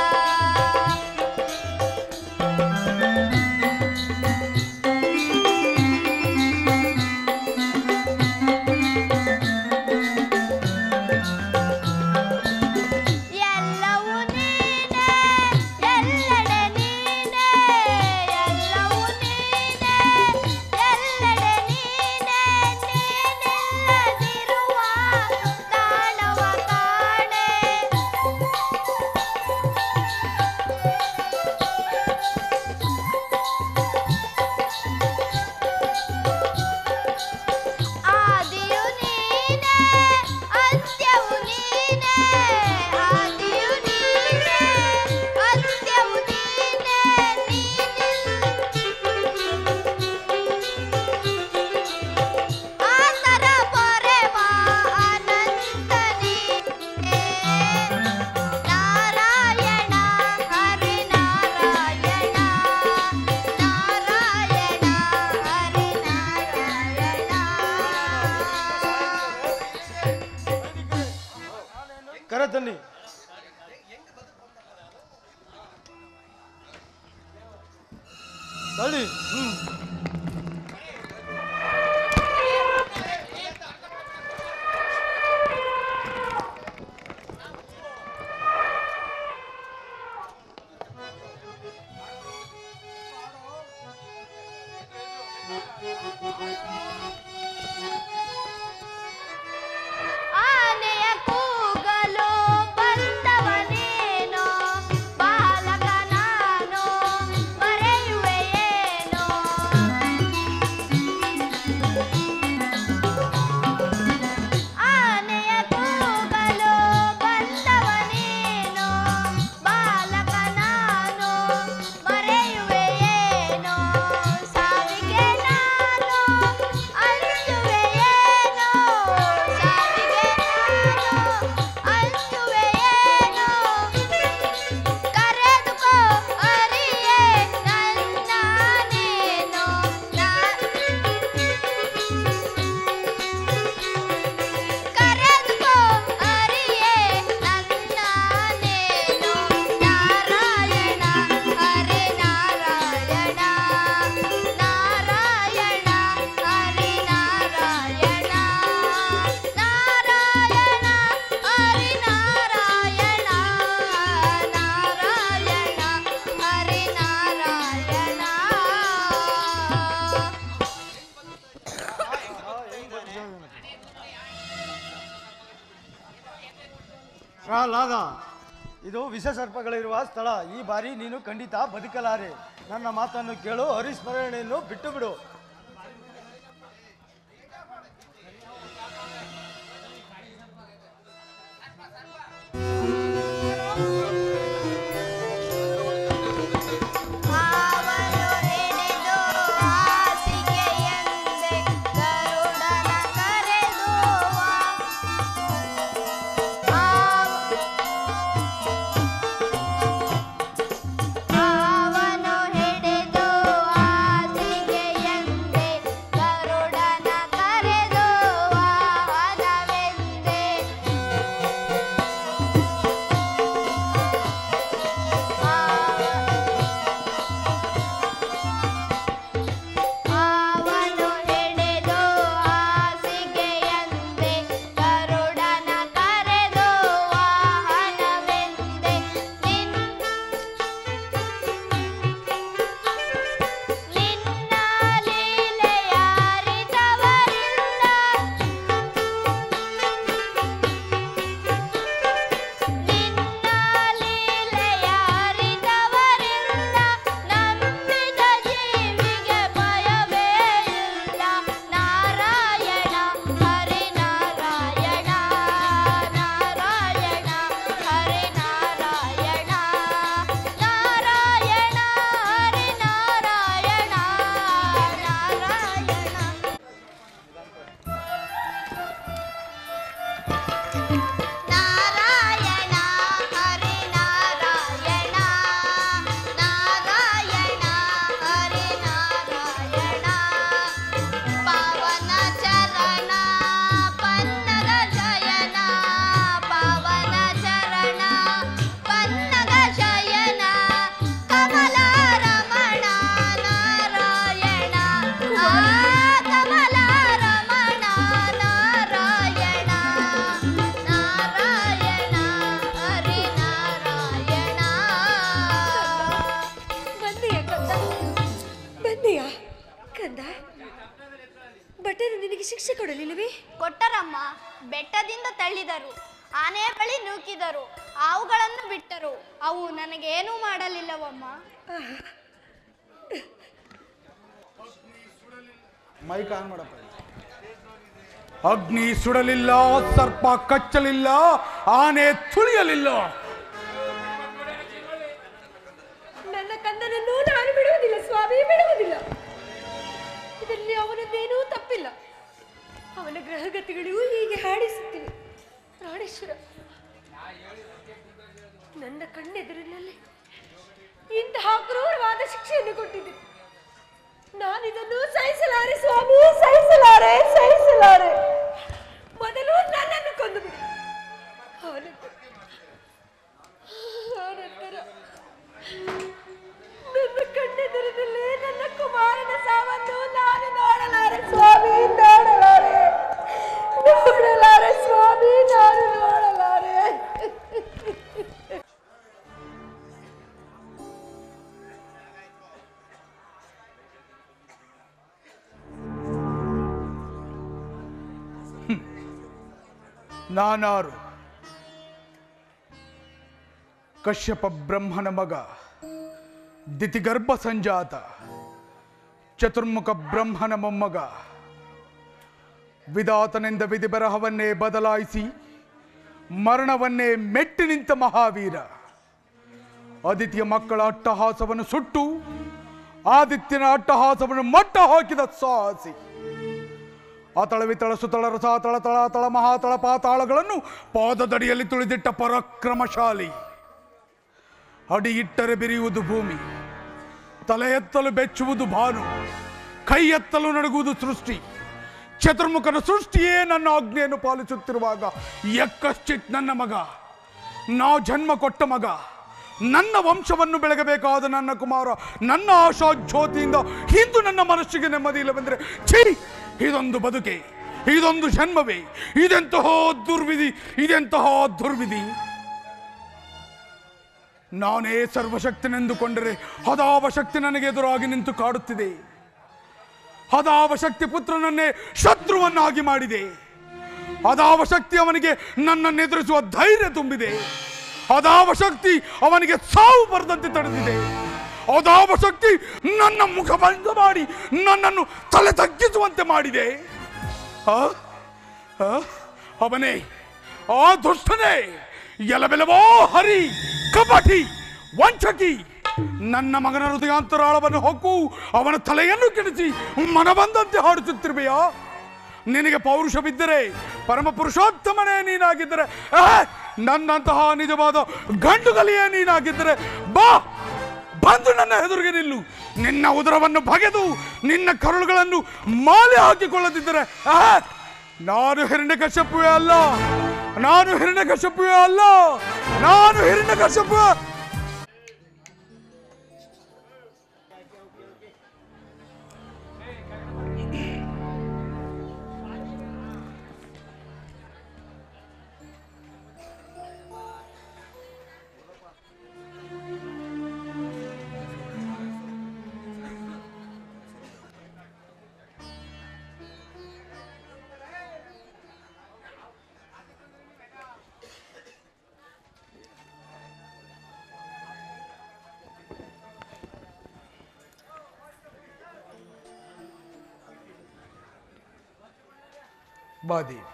ಎಲ್ಲವೂ ನೀನೇ ಎಲ್ಲೆಡೆ ನೀನೇ ಎಲ್ಲವೂ ನೀನೇ ಎಲ್ಲೆಡೆ ನೀನೇ ನೀನಿಲ್ಲದಿರುವ ತಾಣವ ಕಾಣೆ ಆದಿಯು ನೀನೇ ಅಂತ್ಯವು ನೀನೇ ಆದಿಯು ನೀನೇ ಅಂತ್ಯವು ನೀನೇ ಆತರ ಪೊರೆವ ಅನಂತ ನೀನೇ ನಾರಾಯಣ ಹರಿ ನಾರಾಯಣ ನಾರಾಯಣ ಹರಿ ನಾರಾಯಣ ಕರೆ ತನ್ನಿ ತಳ್ಳಿ ಹ್ಮ್ ಆನೆಯ ಕೂಗಲು ಬಂದವನೇನೋ ಬಾಲಕ ನಾನು ಮರೆಯುವೆಯೇನೋ ಆನೆಯ ಕೂಗಲು ಬಂದವನೇನೋ ಬಾಲಕ ನಾನು ಮರೆಯುವೆಯೇನೋ ಸಾವಿಗೆ ನಾನು ಅರಿಯುವೆಯೇನೋ ಸಾವಿಗೆ ನಾನು ಅರಿಯುವೆಯೇನೋ ಕರೆದುಕೋ ಅರಿಯೇ ನನ್ನಾನೇನೋ ಕರೆದುಕೋ ಅರಿಯೇ ನನ್ನಾನೇನೋ ನಾರಾಯಣ ಹರಿ ನಾರಾಯಣ ನಾರಾಯಣ ಹರಿ ನಾರಾಯಣ ನಾರಾಯಣ ಹರಿ ನಾರಾಯಣ ನಾರಾಯಣ ಹರಿ ನಾರಾಯಣ ಪ್ರಹ್ಲಾದ ಇದು ವಿಷ ಸರ್ಪಗಳಿರುವ ಸ್ಥಳ ಈ ಬಾರಿ ನೀನು ಖಂಡಿತ ಬದುಕಲಾರೆ ನನ್ನ ಮಾತನ್ನು ಕೇಳು ಹರಿಸ್ಮರಣೆಯನ್ನು ಬಿಟ್ಟು ಬಿಡು ಅವನು ಹಿಡಿದು ಹಾಸಿಗೆಯಂದೆ ಗರುಡನ ಕರೆದುವ ಅವನು ಹಿಡಿದು ಹಾಸಿಗೆಯಂದೆ ನನಗೆ ಶಿಕ್ಷೆ ಕೊಡಲಿಲ್ಲವೇ ಕೊಟ್ಟರಮ್ಮ ಬೆಟ್ಟದಿಂದ ತಳ್ಳಿದರು ಆನೆ ಬಳಿ ನೂಕಿದರು ಹಾವುಗಳನ್ನು ಬಿಟ್ಟರು ಅವು ನನಗೇನೂ ಮಾಡಲಿಲ್ಲವಮ್ಮ ಮೈಕ್ ಆನ್ ಮಾಡಪ್ಪ ಅಗ್ನಿ ಸುಡಲಿಲ್ಲ ಸರ್ಪ ಕಚ್ಚಲಿಲ್ಲ ಆನೆ ತುಳಿಯಲಿಲ್ಲ ನನ್ನ ಕಂದನನ್ನು ನಾನು ಬಿಡುವುದಿಲ್ಲ ಸ್ವಾಮಿ ಬಿಡುವುದಿಲ್ಲ ಇದರಲ್ಲಿ ಅವನದ್ದೇನೂ ತಪ್ಪಿಲ್ಲ ಅವನ ಗ್ರಹಗತಿಗಳು ಹೀಗೆ ಹಾಡಿಸುತ್ತಿವೆ ಪ್ರಾಣೇಶ್ವರ ನನ್ನ ಕಣ್ಣೆದುರಿನಲ್ಲಿ ಇಂತಹ ಕ್ರೂರವಾದ ಶಿಕ್ಷೆಯನ್ನು ಕೊಟ್ಟಿದೆ ನಾನಿದನ್ನು ಸಹಿಸಲಾರೆ ಸ್ವಾಮಿ ಸಹಿಸಲಾರೆ ಸಹಿಸಲಾರೆ ಮೊದಲು ನನ್ನನ್ನು ಕೊಂದು ಬಿಡಿ ಆನಂತರ ಆನಂತರ ನನ್ನ ಕಣ್ಣೆದುರಿನಲ್ಲಿ ನನ್ನ ಕುಮಾರನ ಸಾವನ್ನು ನಾನು ನೋಡಲಾರೆ ಸ್ವಾಮಿ ನೋಡಲಾರೆ ನೋಡಲಾರೆ ಸ್ವಾಮಿ ನಾನು ನೋಡಲಾರೆ ನಾನಾರು ಕಶ್ಯಪ ಬ್ರಹ್ಮನ ಮಗ ದಿತಿಗರ್ಭ ಸಂಜಾತ ಚತುರ್ಮುಖ ಬ್ರಹ್ಮನ ಮೊಮ್ಮಗ ವಿಧಾತನೆಂದ ವಿಧಿ ಬರಹವನ್ನೇ ಬದಲಾಯಿಸಿ ಮರಣವನ್ನೇ ಮೆಟ್ಟಿ ನಿಂತ ಮಹಾವೀರ ಆದಿತ್ಯ ಮಕ್ಕಳ ಅಟ್ಟಹಾಸವನ್ನು ಸುಟ್ಟು ಆದಿತ್ಯನ ಅಟ್ಟಹಾಸವನ್ನು ಮಟ್ಟ ಹಾಕಿದ ಸಾಹಸಿ ಅತಳ ವಿತಳ ಸುತಳ ರಸ ತಳ ತಳ ತಳ ಮಹಾತಳ ಪಾತಾಳಗಳನ್ನು ಪಾದದಡಿಯಲ್ಲಿ ತುಳಿದಿಟ್ಟ ಪರಾಕ್ರಮಶಾಲಿ ಅಡಿ ಇಟ್ಟರೆ ಬಿರಿಯುವುದು ಭೂಮಿ ತಲೆ ಎತ್ತಲು ಬೆಚ್ಚುವುದು ಭಾನು ಕೈ ಎತ್ತಲು ನಡುಗುವುದು ಸೃಷ್ಟಿ ಚತುರ್ಮುಖನ ಸೃಷ್ಟಿಯೇ ನನ್ನ ಆಜ್ಞೆಯನ್ನು ಪಾಲಿಸುತ್ತಿರುವಾಗ ಯಕ್ಕಶ್ಚಿತ್ ನನ್ನ ಮಗ ನಾ ಜನ್ಮ ಕೊಟ್ಟ ಮಗ ನನ್ನ ವಂಶವನ್ನು ಬೆಳಗಬೇಕಾದ ನನ್ನ ಕುಮಾರ ನನ್ನ ಆಶಾ ಜ್ಯೋತಿಯಿಂದ ಇಂದು ನನ್ನ ಮನಸ್ಸಿಗೆ ನೆಮ್ಮದಿ ಇಲ್ಲವೆಂದರೆ ಛೀ ಇದೊಂದು ಬದುಕೆ ಇದೊಂದು ಜನ್ಮವೇ ಇದೆಂತಹ ದುರ್ವಿಧಿ ಇದೆಂತಹ ದುರ್ವಿಧಿ ನಾನೇ ಸರ್ವಶಕ್ತನೆಂದುಕೊಂಡರೆ ಹದಾವಶಕ್ತಿ ನನಗೆ ಎದುರಾಗಿ ನಿಂತು ಕಾಡುತ್ತಿದೆ ಹದಾವಶಕ್ತಿ ಪುತ್ರನನ್ನೇ ಶತ್ರುವನ್ನಾಗಿ ಮಾಡಿದೆ ಹದಾವಶಕ್ತಿ ಅವನಿಗೆ ನನ್ನನ್ನು ಎದುರಿಸುವ ಧೈರ್ಯ ತುಂಬಿದೆ ಹದಾವಶಕ್ತಿ ಅವನಿಗೆ ಸಾವು ಬರದಂತೆ ತಡೆದಿದೆ ಹದಾವಶಕ್ತಿ ನನ್ನ ಮುಖ ಬಂದ ಮಾಡಿ ನನ್ನನ್ನು ತಲೆ ತಗ್ಗಿಸುವಂತೆ ಮಾಡಿದೆ ಆ? ಆ? ಅವನೇ ಆ ದುಷ್ಟನೇ ಎಲಬೆಲವೋ ಹರಿ ಕಪಟಿ ವಂಚಕಿ ನನ್ನ ಮಗನ ಹೃದಯಾಂತರಾಳವನ್ನು ಹೊಕ್ಕು ಅವನ ತಲೆಯನ್ನು ಕೆಡಿಸಿ ಮನ ಬಂದಂತೆ ಹಾಡುತ್ತಿರುವೆಯಾ ನಿನಗೆ ಪೌರುಷವಿದ್ದರೆ ಪರಮ ಪುರುಷೋತ್ತಮನೇ ನೀನಾಗಿದ್ದರೆ ಆಹ್! ನನ್ನಂತಹ ನಿಜವಾದ ಗಂಡುಗಲಿಯೇ ನೀನಾಗಿದ್ದರೆ ಬಾ ಬಂದು ನನ್ನ ಎದುರಿಗೆ ನಿಲ್ಲು ನಿನ್ನ ಉದರವನ್ನು ಬಗೆದು ನಿನ್ನ ಕರುಳುಗಳನ್ನು ಮಾಲೆ ಹಾಕಿಕೊಳ್ಳದಿದ್ದರೆ ಆಹ್! ನಾನು ಹಿರಣ್ಯಕಶ್ಯಪುವೆ ಅಲ್ಲ ನಾನು ಹಿರಣ್ಯಕಶ್ಯಪುವೆ ಅಲ್ಲ ನಾನು ಹಿರಣ್ಯಕಶ್ಯಪು ಬಾದೇವಿ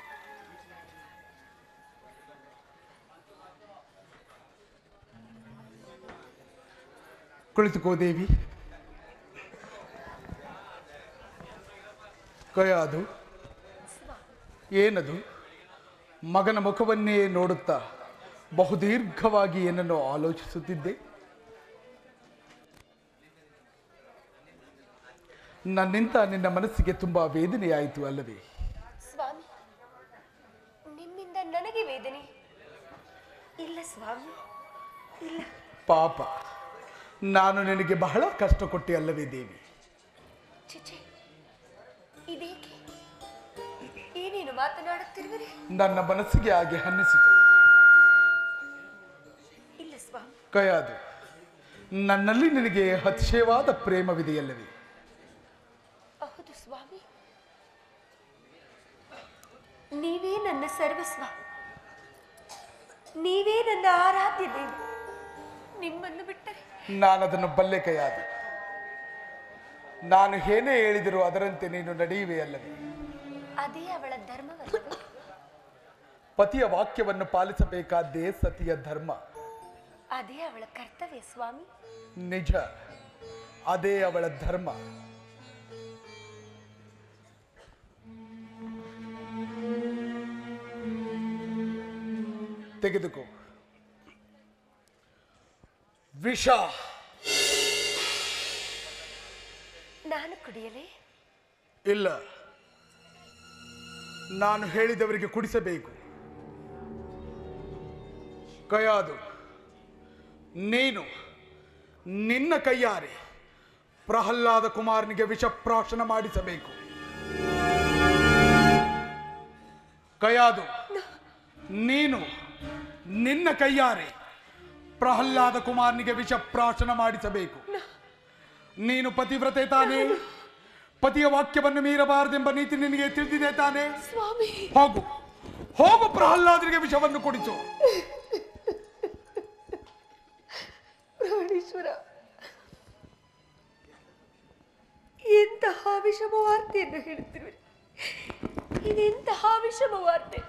ಕುಳಿತುಕೋ ದೇವಿ ಕಯಾದು ಏನದು ಮಗನ ಮುಖವನ್ನೇ ನೋಡುತ್ತಾ ಬಹುದೀರ್ಘವಾಗಿ ಏನನ್ನು ಆಲೋಚಿಸುತ್ತಿದ್ದೆ ನನ್ನಿಂದ ನಿನ್ನ ಮನಸ್ಸಿಗೆ ತುಂಬಾ ವೇದನೆಯಾಯಿತು ಅಲ್ಲವೇ ಸ್ವಾಮಿ ನಿಮ್ಮಿಂದ ನನಗೆ ವೇದನೆ ಇಲ್ಲ ಸ್ವಾಮಿ ಇಲ್ಲ ಪಾಪ ನಾನು ನಿನಗೆ ಬಹಳ ಕಷ್ಟ ಕೊಟ್ಟೆ ಅಲ್ಲವೇ ದೇವಿ ಚಿಚೆ ಇದೇಕೆ ಏನೇನು ಮಾತನಾಡುತ್ತಿರುವಿರಿ ನನ್ನ ಮನಸ್ಸಿಗೆ ಹಾಗೆ ಅನ್ನಿಸಿತು ಇಲ್ಲ ಸ್ವಾಮಿ ಕಯಾದು ನನ್ನಲ್ಲಿ ನಿನಗೆ ಅತಿಶಯವಾದ ಪ್ರೇಮವಿದೆಯಲ್ಲವೇ ಹೌದು ಸ್ವಾಮಿ ನೀವೇ ನನ್ನ ಸರ್ವಸ್ವ ನೀವೇ ನನ್ನ ಆರಾಧ್ಯ ದೇವಿ ನಿಮ್ಮನ್ನು ಬಿಟ್ಟರೆ ನಾನದನ್ನು ಬಲ್ಲೆ ಕೈಯಾದೆ ನಾನು ಏನೇ ಹೇಳಿದರೂ ಅದರಂತೆ ನೀನು ನಡೆಯುವೆ ಅಲ್ಲವೇ ಅದೇ ಅವಳ ಧರ್ಮವಲ್ಲವೇ ಪತಿಯ ವಾಕ್ಯವನ್ನು ಪಾಲಿಸಬೇಕಾದ್ದೇ ಸತಿಯ ಧರ್ಮ ಅದೇ ಅವಳ ಕರ್ತವ್ಯ ಸ್ವಾಮಿ ನಿಜ ಅದೇ ಅವಳ ಧರ್ಮ ತೆಗೆದುಕೋ ವಿಷ ನಾನು ಕುಡಿಯಲೇ ಇಲ್ಲ ನಾನು ಹೇಳಿದವರಿಗೆ ಕುಡಿಸಬೇಕು ಕಯಾದು ನೀನು ನಿನ್ನ ಕೈಯಾರೆ ಪ್ರಹ್ಲಾದ ಕುಮಾರನಿಗೆ ವಿಷಪ್ರಾಶನ ಮಾಡಿಸಬೇಕು ಕಯಾದು ನೀನು ನಿನ್ನ ಕೈಯಾರೆ ಪ್ರಹ್ಲಾದ ಕುಮಾರನಿಗೆ ವಿಷಪ್ರಾಶನ ಮಾಡಿಸಬೇಕು ನೀನು ಪತಿವ್ರತೆ ತಾನೇ ಪತಿಯ ವಾಕ್ಯವನ್ನು ಮೀರಬಾರದೆಂಬ ನೀತಿ ನಿನಗೆ ತಿಳಿದಿದೆ ತಾನೇ ಸ್ವಾಮಿ ಹೋಗು ಹೋಗು ಪ್ರಹ್ಲಾದನಿಗೆ ವಿಷವನ್ನು ಕುಡಿಸು ಪ್ರಾಣೇಶ್ವರ ಎಂತಹ ವಿಷಮ ವಾರ್ತೆಯನ್ನು ಹೇಳುತ್ತಿರುವಿರಿ ಇದೆಂತಹ ವಿಷಮ ವಾರ್ತೆ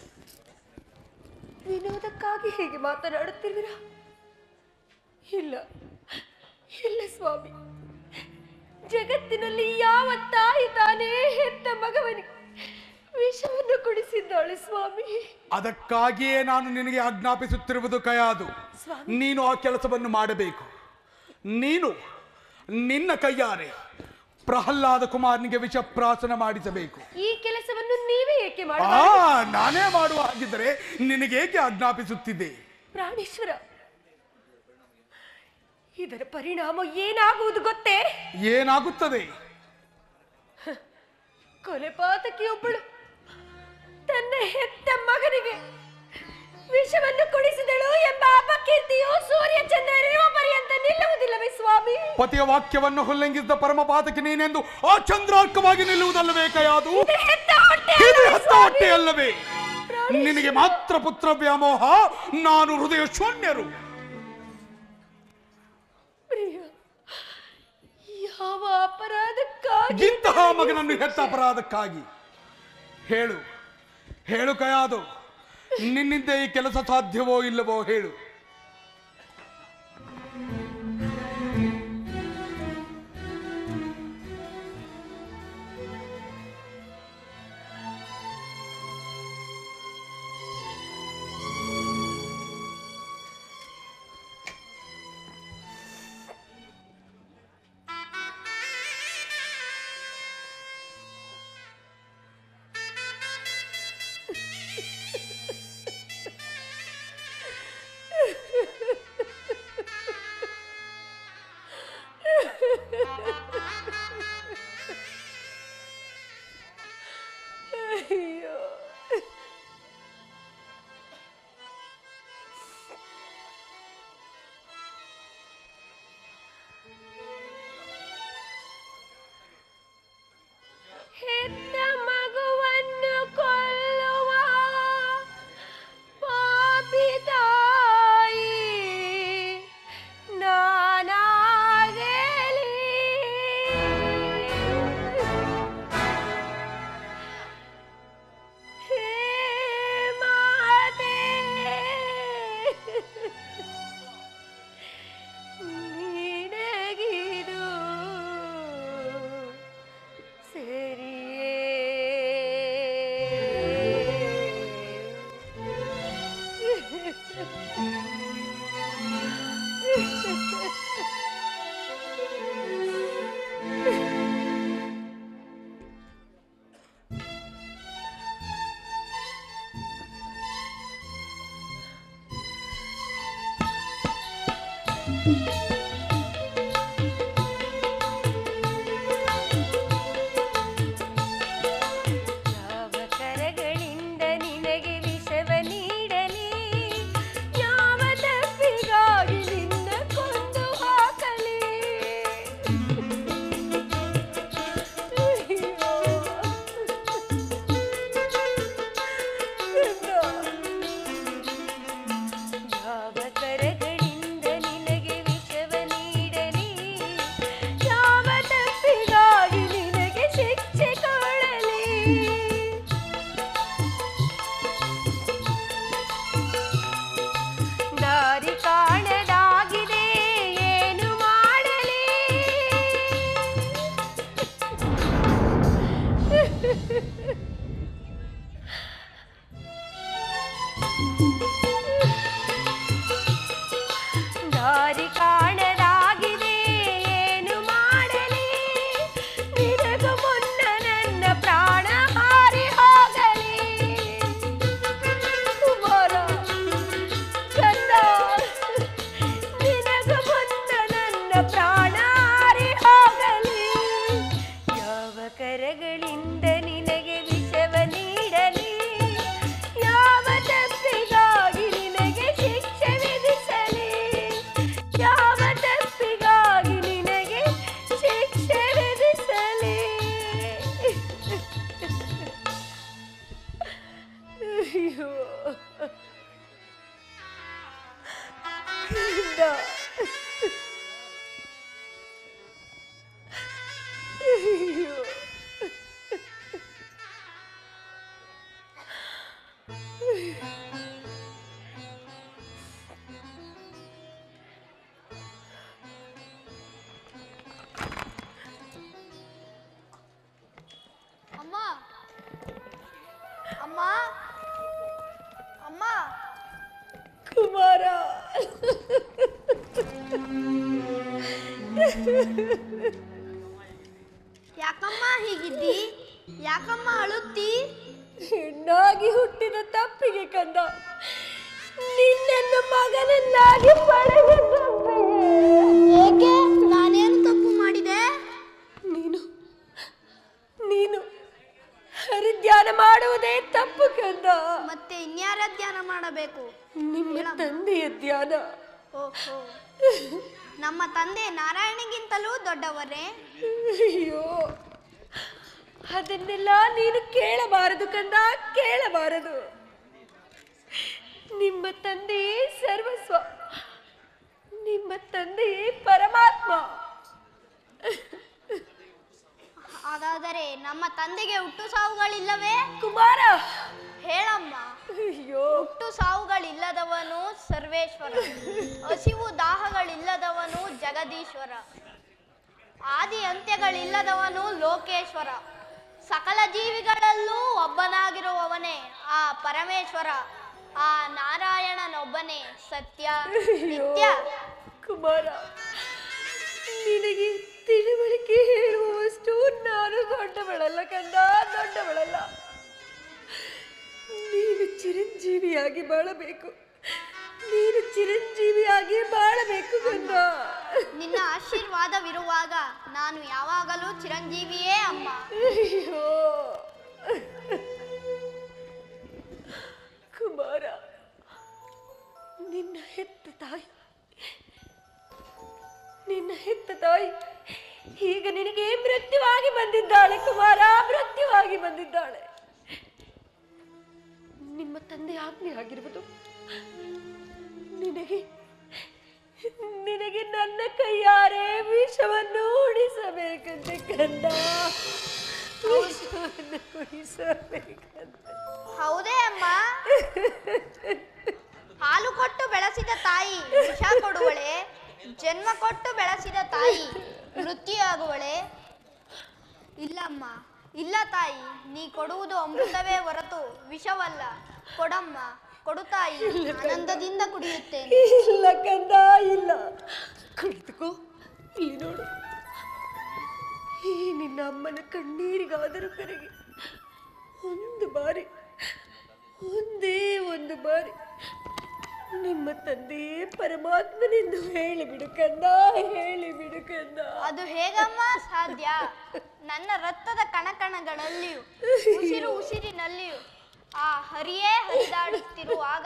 ವಿನೋದಕ್ಕಾಗಿ ಹೇಗೆ ಮಾತನಾಡುತ್ತಿರುವಿರಾ ಇಲ್ಲ ಇಲ್ಲ ಸ್ವಾಮಿ ಜಗತ್ತಿನಲ್ಲಿ ಯಾವ ತಾಯಿ ತಾನೇ ಹೆತ್ತ ಮಗವನಿಗೆ ವಿಷವನ್ನು ಕುಡಿಸಿದ್ದಾಳೆ ಸ್ವಾಮಿ ಅದಕ್ಕಾಗಿಯೇ ನಾನು ನಿನಗೆ ಆಜ್ಞಾಪಿಸುತ್ತಿರುವುದು ಕಯಾದು ಸ್ವಾಮಿ. ನೀನು ಆ ಕೆಲಸವನ್ನು ಮಾಡಬೇಕು ನೀನು ನಿನ್ನ ಕೈಯಾರೆ ಪ್ರಹ್ಲಾದ ಕುಮಾರನಿಗೆ ವಿಷಪ್ರಾಶನ ಮಾಡಿಸಬೇಕು ಈ ಕೆಲಸವನ್ನು ನೀವೇ ಏಕೆ ಆ ಮಾಡಬಾರದು ನಾನೇ ಮಾಡುವ ಹಾಗಿದ್ದರೆ ನಿನಗೇಕೆ ಆಜ್ಞಾಪಿಸುತ್ತಿದ್ದೆ ಪ್ರಾಣೇಶ್ವರ ಇದರ ಪರಿಣಾಮ ಏನಾಗುವುದು ಗೊತ್ತೇ ಏನಾಗುತ್ತದೆ ಕೊಲೆಪಾತಕಿಯೊಬ್ಬಳು ತನ್ನ ಹೆತ್ತ ಮಗನಿಗೆ ವಿಷವನ್ನು ಕುಡಿಸಿದಳು ಎಂಬ ಅಪಕೀರ್ತಿಯು ಸೂರ್ಯ ಚಂದ್ರರಿರುವ ಪರ್ಯಂತ ನಿಲ್ಲುವುದಿಲ್ಲವೇ ಸ್ವಾಮಿ ಪತಿಯ ವಾಕ್ಯವನ್ನು ಉಲ್ಲಂಘಿಸಿದ ಪರಮಪಾತಕ್ಕೆ ನೀನೆಂದು ಆ ಚಂದ್ರಾರ್ಕವಾಗಿ ನಿಲ್ಲುವುದಲ್ಲವೇ ಕಯಾದು ಇದು ಹೆತ್ತ ಹೊಟ್ಟೆ ಇದು ಅಲ್ಲವೇ ಹೆತ್ತ ಸ್ವಾಮಿ? ಹೊಟ್ಟೆ ಅಲ್ಲವೇ ನಿನಗೆ ಮಾತ್ರ ಪುತ್ರ ವ್ಯಾಮೋಹ ನಾನು ಹೃದಯ ಶೂನ್ಯರು ಪ್ರಿಯ ಯಾವ ಅಪರಾಧಕ್ಕಾಗಿ ಇಂತಹ ಮಗನನ್ನು ಹೆತ್ತ ಅಪರಾಧಕ್ಕಾಗಿ ಹೇಳು ಹೇಳು ಕಯಾದು ನಿನ್ನಿಂದ ಈ ಕೆಲಸ ಸಾಧ್ಯವೋ ಇಲ್ಲವೋ ಹೇಳು ಅಯ್ಯೋ ಹೆತ್ತ ಮಗುವನ್ನು ಕೊಲ್ಲುವ ಪಾಪಿ ತಾಯಿ ನಾನಾಗಲಿ ಹೇ ಮಾತೆ ನಿನಗಿದು ಯಾವ ಕರಗಳಿಂದ ನಿನಗೆ ವಿಷವ ನೀಡಲಿ ಯಾವ ತಪ್ಪಿಗಾಗಿ ನಿನ್ನ ಕೊಂದು ಹಾಕಲಿ ಅಯ್ಯೋ. ದಾರಿ ಕಾಣಲಾಗಿದೆ ಏನು ಮಾಡಲಿ ನಿನಗ ಮುನ್ನ ನನ್ನ ಪ್ರಾಣ ಹಾರಿ ಹೋಗಲಿ ಕುಮಾರ ಕಂದ ನಿನಗ ಮುನ್ನ ನನ್ನ ಪ್ರಾಣ ಹಾರಿ ಹೋಗಲಿ ಯಾವ ಕರಗಳಿಂದ ನಿನಗೆ ವಿಷವ ನೀಡಲಿ ಯಾವ ತಪ್ಪಿಗಾಗಿ ನಿನಗೆ ಶಿಕ್ಷೆ ವಿಧಿಸಲಿ ಯಾವ ತಪ್ಪಿಗಾಗಿ ನಿನಗೆ ಶಿಕ್ಷೆ ವಿಧಿಸಲಿ ಅಯ್ಯೋ ಕಂದ. ಅಯ್ಯೋ ಅಮ್ಮ ಅಮ್ಮ ಅಮ್ಮ ಕುಮಾರ ಯಾಕಮ್ಮ ಹೀಗಿದ್ದಿ ಯಾಕಮ್ಮ ಅಳುತ್ತಿ ಹೆಣ್ಣಾಗಿ ಹುಟ್ಟಿದ ತಪ್ಪಿಗೆ ಕಂದ ನಿನ್ನನ್ನು ಮಗನನ್ನಾಗಿ ಪಡೆದ ತಪ್ಪಿಗೆ ಏಕೆ ನಾನೇನು ತಪ್ಪು ಮಾಡಿದೆ ನೀನು ನೀನು ಹರಿಧ್ಯಾನ ಮಾಡುವುದೇ ತಪ್ಪು ಕಂದ ಮತ್ತೆ ಇನ್ಯಾರ ಧ್ಯಾನ ಮಾಡಬೇಕು ನಿಮ್ಮ ತಂದೆಯ ಧ್ಯಾನ ಓಹೋ ನಮ್ಮ ತಂದೆ ನಾರಾಯಣಿಗಿಂತಲೂ ದೊಡ್ಡವರೇ ಅಯ್ಯೋ ಅದನ್ನೆಲ್ಲ ನೀನು ಕೇಳಬಾರದು ಕಂದ ಕೇಳಬಾರದು ನಿಮ್ಮ ತಂದೆಯೇ ಸರ್ವಸ್ವ ನಿಮ್ಮ ತಂದೆಯೇ ಪರಮಾತ್ಮ ಹಾಗಾದರೆ ನಮ್ಮ ತಂದೆಗೆ ಹುಟ್ಟು ಸಾವುಗಳಿಲ್ಲವೇ ಕುಮಾರ ಹೇಳಮ್ಮ ಅಯ್ಯೋ ಹುಟ್ಟು ಸಾವುಗಳಿಲ್ಲದವನು ಸರ್ವೇಶ್ವರ ಹಸಿವು ದಾಹಗಳಿಲ್ಲದವನು ಜಗದೀಶ್ವರ ಆದಿ ಅಂತ್ಯಗಳಿಲ್ಲದವನು ಲೋಕೇಶ್ವರ ಸಕಲ ಜೀವಿಗಳಲ್ಲೂ ಒಬ್ಬನಾಗಿರುವವನೇ ಆ ಪರಮೇಶ್ವರ ಆ ನಾರಾಯಣನೊಬ್ಬನೇ ಸತ್ಯ ನಿತ್ಯ ಕುಮಾರ ನಿನಗೆ ತಿಳುವಳಿಕೆ ಹೇಳುವಷ್ಟು ನಾನು ದೊಡ್ಡವಳಲ್ಲ ಕಂದ ದೊಡ್ಡವಳಲ್ಲ ನೀನು ಚಿರಂಜೀವಿಯಾಗಿ ಬಾಳಬೇಕು ನೀನು ಚಿರಂಜೀವಿಯಾಗಿ ಬಾಳಬೇಕು ಕಂದ ನಿನ್ನ ಆಶೀರ್ವಾದವಿರುವಾಗ ನಾನು ಯಾವಾಗಲೂ ಚಿರಂಜೀವಿಯೇ ಅಮ್ಮ ಅಯ್ಯೋ ಕುಮಾರ ನಿನ್ನ ಹೆತ್ತ ತಾಯಿ ನಿನ್ನ ಹೆತ್ತ ತಾಯಿ ಈಗ ನಿನಗೆ ಮೃತ್ಯುವಾಗಿ ಬಂದಿದ್ದಾಳೆ ಕುಮಾರ ಮೃತ್ಯುವಾಗಿ ಬಂದಿದ್ದಾಳೆ ನಿಮ್ಮ ತಂದೆ ಆಜ್ಞೆ ಆಗಿರುವುದು ನಿನಗೆ ನಿನಗೆ ನನ್ನ ಕೈಯಾರೆ ವಿಷವನ್ನು ಉಣಿಸಬೇಕಂತೆ ಕಂದ ವಿಷವನ್ನು ಉಣಿಸಬೇಕಂತ ಹೌದೇ ಅಮ್ಮ ಹಾಲು ಕೊಟ್ಟು ಬೆಳೆಸಿದ ತಾಯಿ ವಿಷ ಕೊಡುವಳೆ ಜನ್ಮ ಕೊಟ್ಟು ಬೆಳೆಸಿದ ತಾಯಿ ಮೃತ್ಯುಯಾಗುವಳೆ ಇಲ್ಲಮ್ಮ ಇಲ್ಲ ತಾಯಿ ನೀ ಕೊಡುವುದು ಅಮೃತವೇ ಹೊರತು ವಿಷವಲ್ಲ ಕೊಡಮ್ಮ ಕೊಡು ತಾಯಿ ಆನಂದದಿಂದ ಕುಡಿಯುತ್ತೇನೆ ಇಲ್ಲ ಕಂದ ಇಲ್ಲ ಕುಳಿತುಕೋ ಇಲ್ಲಿ ನೋಡು ಈ ನಿನ್ನ ಅಮ್ಮನ ಕಣ್ಣೀರಿಗಾದರೂ ಕರೆಗೆ ಒಂದು ಬಾರಿ ಒಂದೇ ಒಂದು ಬಾರಿ ನಿಮ್ಮ ತಂದೆಯೇ ಪರಮಾತ್ಮನೆಂದು ಹೇಳಿಬಿಡು ಕಂದ ಹೇಳಿಬಿಡು ಕಂದ ಅದು ಹೇಗಮ್ಮ ಸಾಧ್ಯ ನನ್ನ ರಕ್ತದ ಕಣಕಣಗಳಲ್ಲಿಯೂ ಉಸಿರು ಉಸಿರಿನಲ್ಲಿಯೂ ಆ ಹರಿಯೇ ಹರಿದಾಡುತ್ತಿರುವಾಗ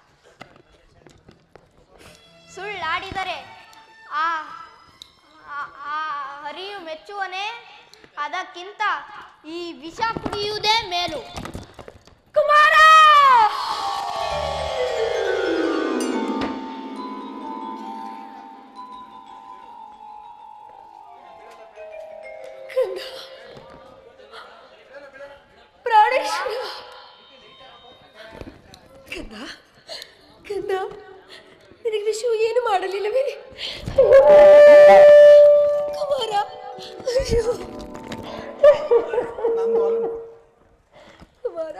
ಸುಳ್ಳಾಡಿದರೆ ಆ ಆ- ಆ ಹರಿಯು ಮೆಚ್ಚುವನೇ ಅದಕ್ಕಿಂತ ಈ ವಿಷ ಕುಡಿಯುವುದೇ ಮೇಲು ಕುಮಾರ ಕಂದ ಪ್ರಾಣೇಶ್ವರ ಕಂದ ಕಂದ ನಿನಗೆ ವಿಷವು ಏನು ಮಾಡಲಿಲ್ಲವೇ ಕುಮಾರ ಅಯ್ಯೋ ಕುಮಾರ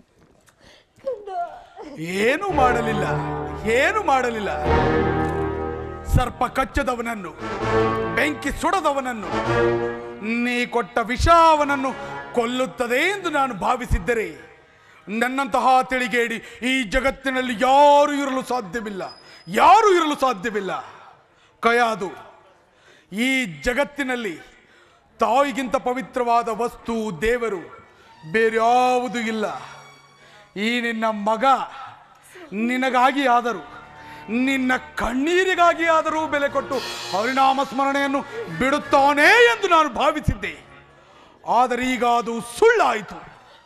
ಕಂದ ಏನು ಮಾಡಲಿಲ್ಲ ಏನು ಮಾಡಲಿಲ್ಲ ಸರ್ಪ ಕಚ್ಚದವನನ್ನು ಬೆಂಕಿ ಸುಡದವನನ್ನು ನೀ ಕೊಟ್ಟ ವಿಷ ಅವನನ್ನು ಕೊಲ್ಲುತ್ತದೆ ಎಂದು ನಾನು ಭಾವಿಸಿದ್ದರೆ ನನ್ನಂತಹ ತಿಳಿಗೇಡಿ ಈ ಜಗತ್ತಿನಲ್ಲಿ ಯಾರು ಇರಲು ಸಾಧ್ಯವಿಲ್ಲ ಯಾರು ಇರಲು ಸಾಧ್ಯವಿಲ್ಲ ಕಯಾದು ಈ ಜಗತ್ತಿನಲ್ಲಿ ತಾಯಿಗಿಂತ ಪವಿತ್ರವಾದ ವಸ್ತು ದೇವರು ಬೇರ್ಯಾವುದೂ ಇಲ್ಲ ಈ ನಿನ್ನ ಮಗ ನಿನಗಾಗಿ ಆದರೂ ನಿನ್ನ ಕಣ್ಣೀರಿಗಾಗಿ ಆದರೂ ಬೆಲೆ ಕೊಟ್ಟು ಹರಿನಾಮ ಸ್ಮರಣೆಯನ್ನು ಬಿಡುತ್ತಾನೆ ಎಂದು ನಾನು ಭಾವಿಸಿದ್ದೆ ಆದರೆ ಈಗ ಅದು ಸುಳ್ಳಾಯಿತು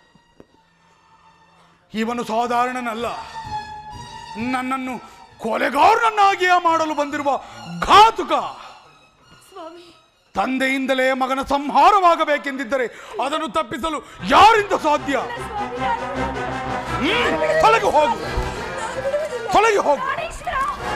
ಇವನು ಸಾಧಾರಣನಲ್ಲ ನನ್ನನ್ನು ಕೊಲೆಗಾರನನ್ನಾಗಿಯೇ ಮಾಡಲು ಬಂದಿರುವ ಘಾತುಕ ಸ್ವಾಮಿ ತಂದೆಯಿಂದಲೇ ಮಗನ ಸಂಹಾರವಾಗಬೇಕೆಂದಿದ್ದರೆ ಅದನ್ನು ತಪ್ಪಿಸಲು ಯಾರಿಂದ ಸಾಧ್ಯ ಹ್ಮ್, ತೊಲಗಿ ಹೋಗು ತೊಲಗಿ ಹೋಗು ಪ್ರಾಣೇಶ್ವರ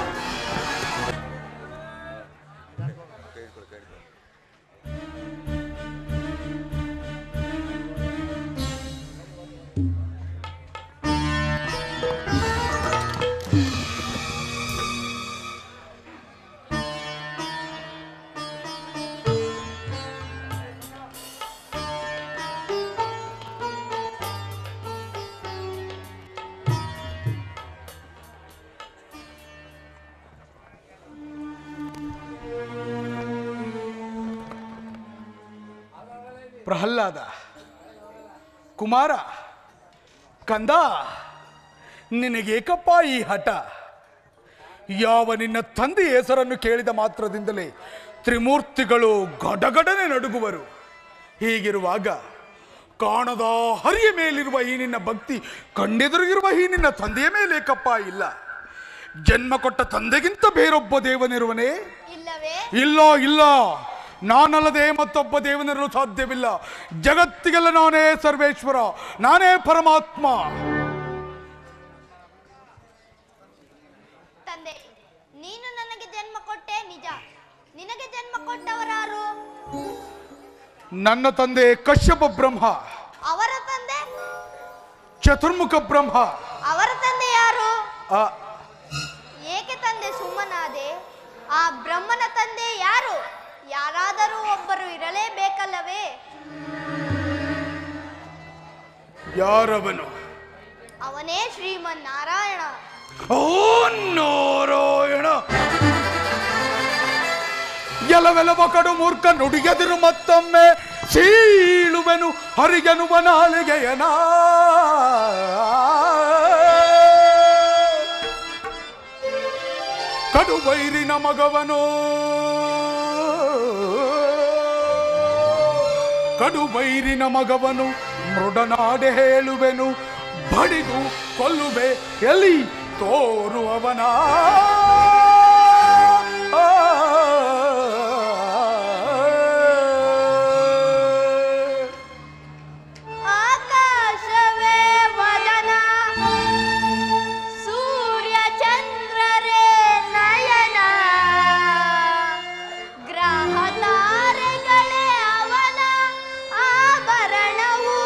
ಪ್ರಹ್ಲಾದ ಕುಮಾರ ಕಂದ ನಿನಗೇಕಪ್ಪ ಈ ಹಠ ಯಾವ ನಿನ್ನ ತಂದೆ ಹೆಸರನ್ನು ಕೇಳಿದ ಮಾತ್ರದಿಂದಲೇ ತ್ರಿಮೂರ್ತಿಗಳು ಗಡಗಡನೆ ನಡುಗುವರು ಹೀಗಿರುವಾಗ ಕಾಣದ ಹರಿಯ ಮೇಲಿರುವ ಈ ನಿನ್ನ ಭಕ್ತಿ ಕಣ್ಣೆದುರಿಗಿರುವ ಈ ನಿನ್ನ ತಂದೆಯ ಮೇಲೇಕಪ್ಪ ಇಲ್ಲ ಜನ್ಮ ಕೊಟ್ಟ ತಂದೆಗಿಂತ ಬೇರೊಬ್ಬ ದೇವನಿರುವನೇ ಇಲ್ಲವೇ ಇಲ್ಲ ಇಲ್ಲ ನಾನಲ್ಲದೆ ಮತ್ತೊಬ್ಬ ದೇವನಿರಲು ಸಾಧ್ಯವಿಲ್ಲ ಜಗತ್ತಿಗೆಲ್ಲ ನಾನೇ ಸರ್ವೇಶ್ವರ ನಾನೇ ಪರಮಾತ್ಮ ತಂದೆ ನೀನು ನನಗೆ ಜನ್ಮ ಕೊಟ್ಟೆ ನಿಜ ನಿನಗೆ ಜನ್ಮ ಕೊಟ್ಟವರಾರು ನನ್ನ ತಂದೆ ಕಶ್ಯಪ ಬ್ರಹ್ಮ ಅವರ ತಂದೆ ಚತುರ್ಮುಖ ಬ್ರಹ್ಮ ಅವರ ತಂದೆ ಯಾರು ಆ, ಏಕೆ ತಂದೆ ಸುಮ್ಮನಾದೆ ಆ ಬ್ರಹ್ಮನ ತಂದೆ ಯಾರು ಯಾರಾದರೂ ಒಬ್ಬರು ಇರಲೇಬೇಕಲ್ಲವೇ ಯಾರವನು ಅವನೇ ಶ್ರೀಮನ್ನಾರಾಯಣ ಓ ನಾರಾಯಣ ಎಲವೆಲವ ಕಡು ಮೂರ್ಖ ನುಡಿಯದಿರು ಮತ್ತೊಮ್ಮೆ ಸೀಳುವೆನು ಹರಿಗನುವ ನಾಲಿಗೆಯನ ಕಡು ವೈರಿನ ಮಗವನು ಕಡು ಬೈರಿನ ಮಗವನು ಮೃಡನಾಡೆ ಹೇಳುವೆನು ಬಡಿದು ಕೊಲ್ಲುವೆ ಎಲ್ಲಿ ತೋರುವವನ ಆಕಾಶವೇ ವದನ ಸೂರ್ಯ ಚಂದ್ರರೇ ನಯನ ಗ್ರಹ ತಾರೆಗಳೇ ಅವನ ಆಭರಣವು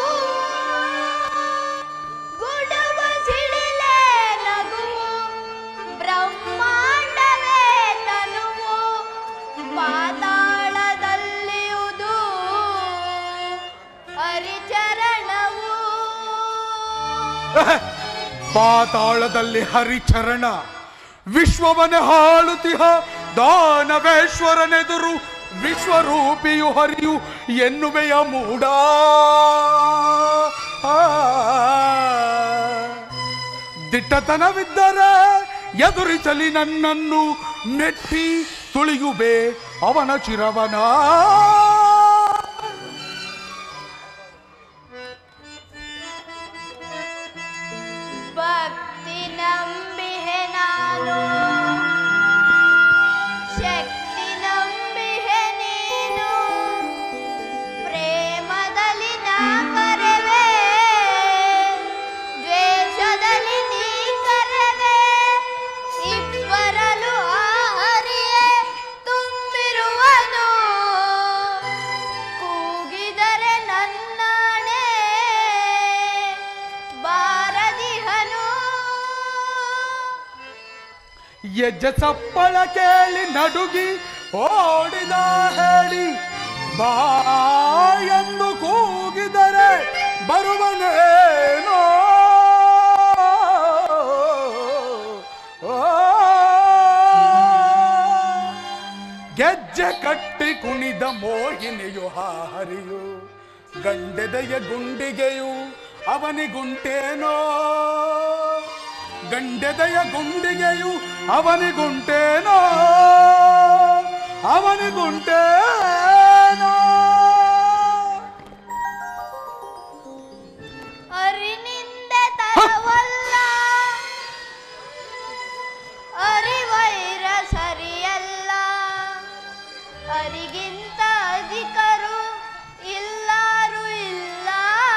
ಗುಡುಗು ಸಿಡಿಲೆ ನಗುವು ಬ್ರಹ್ಮಾಂಡವೇ ತನುವು ಪಾತಾಳದಲ್ಲಿಯುವುದು ಹರಿಚರಣವು ಪಾತಾಳದಲ್ಲಿ ಹರಿಚರಣ ವಿಶ್ವವನ್ನೇ ಹಾಳುತಿಹ ದಾನವೇಶ್ವರನೆದುರು ವಿಶ್ವರೂಪಿಯು ಹರಿಯು ಎನ್ನುವೆಯ ಮೂಡ ಆ. ದಿಟ್ಟತನವಿದ್ದರೆ ಎದುರಿಸಲಿ ನನ್ನನ್ನು ಮೆಟ್ಟಿ ತುಳಿಯುವೆ ಅವನ ಚಿರವನ ಭಕ್ತಿ ನಂಬಿಹೆ ನಾನು ಶಕ್ತಿ ನಂಬಿಹೆ ನೀನು ಪ್ರೇಮದಲ್ಲಿ ನಾ ಕರೆವೆ ದ್ವೇಷದಲ್ಲಿ ನೀ ಕರೆವೆ ಇಬ್ಬರಲು ಆ ಹರಿಯೇ ತುಂಬಿರುವನು ಗೆಜ್ಜೆ ಸಪ್ಪಳ ಕೇಳಿ ನಡುಗಿ ಓಡಿದ ಹೇಳಿ ಬಾ ಎಂದು ಕೂಗಿದರೆ ಬರುವನೇನೋ ಗೆಜ್ಜೆ ಕಟ್ಟಿ ಕುಣಿದ ಮೋಹಿನಿಯು ಹಾರಿಯು ಗಂಡೆದೆಯ ಗುಂಡಿಗೆಯು ಅವನಿಗುಂಟೇನೋ ಗಂಡೆದೆಯ ಗುಂಡಿಗೆಯು ಅವನಿಗುಂಟೇನೋ ಅವನಿಗುಂಟೇನೋ ಅರಿನಿಂದೆ ತರವಲ್ಲ ಅರಿವೈರ ಸರಿಯಲ್ಲ ಅರಿಗಿಂತ ಅಧಿಕರು ಇಲ್ಲಾರು ಇಲ್ಲ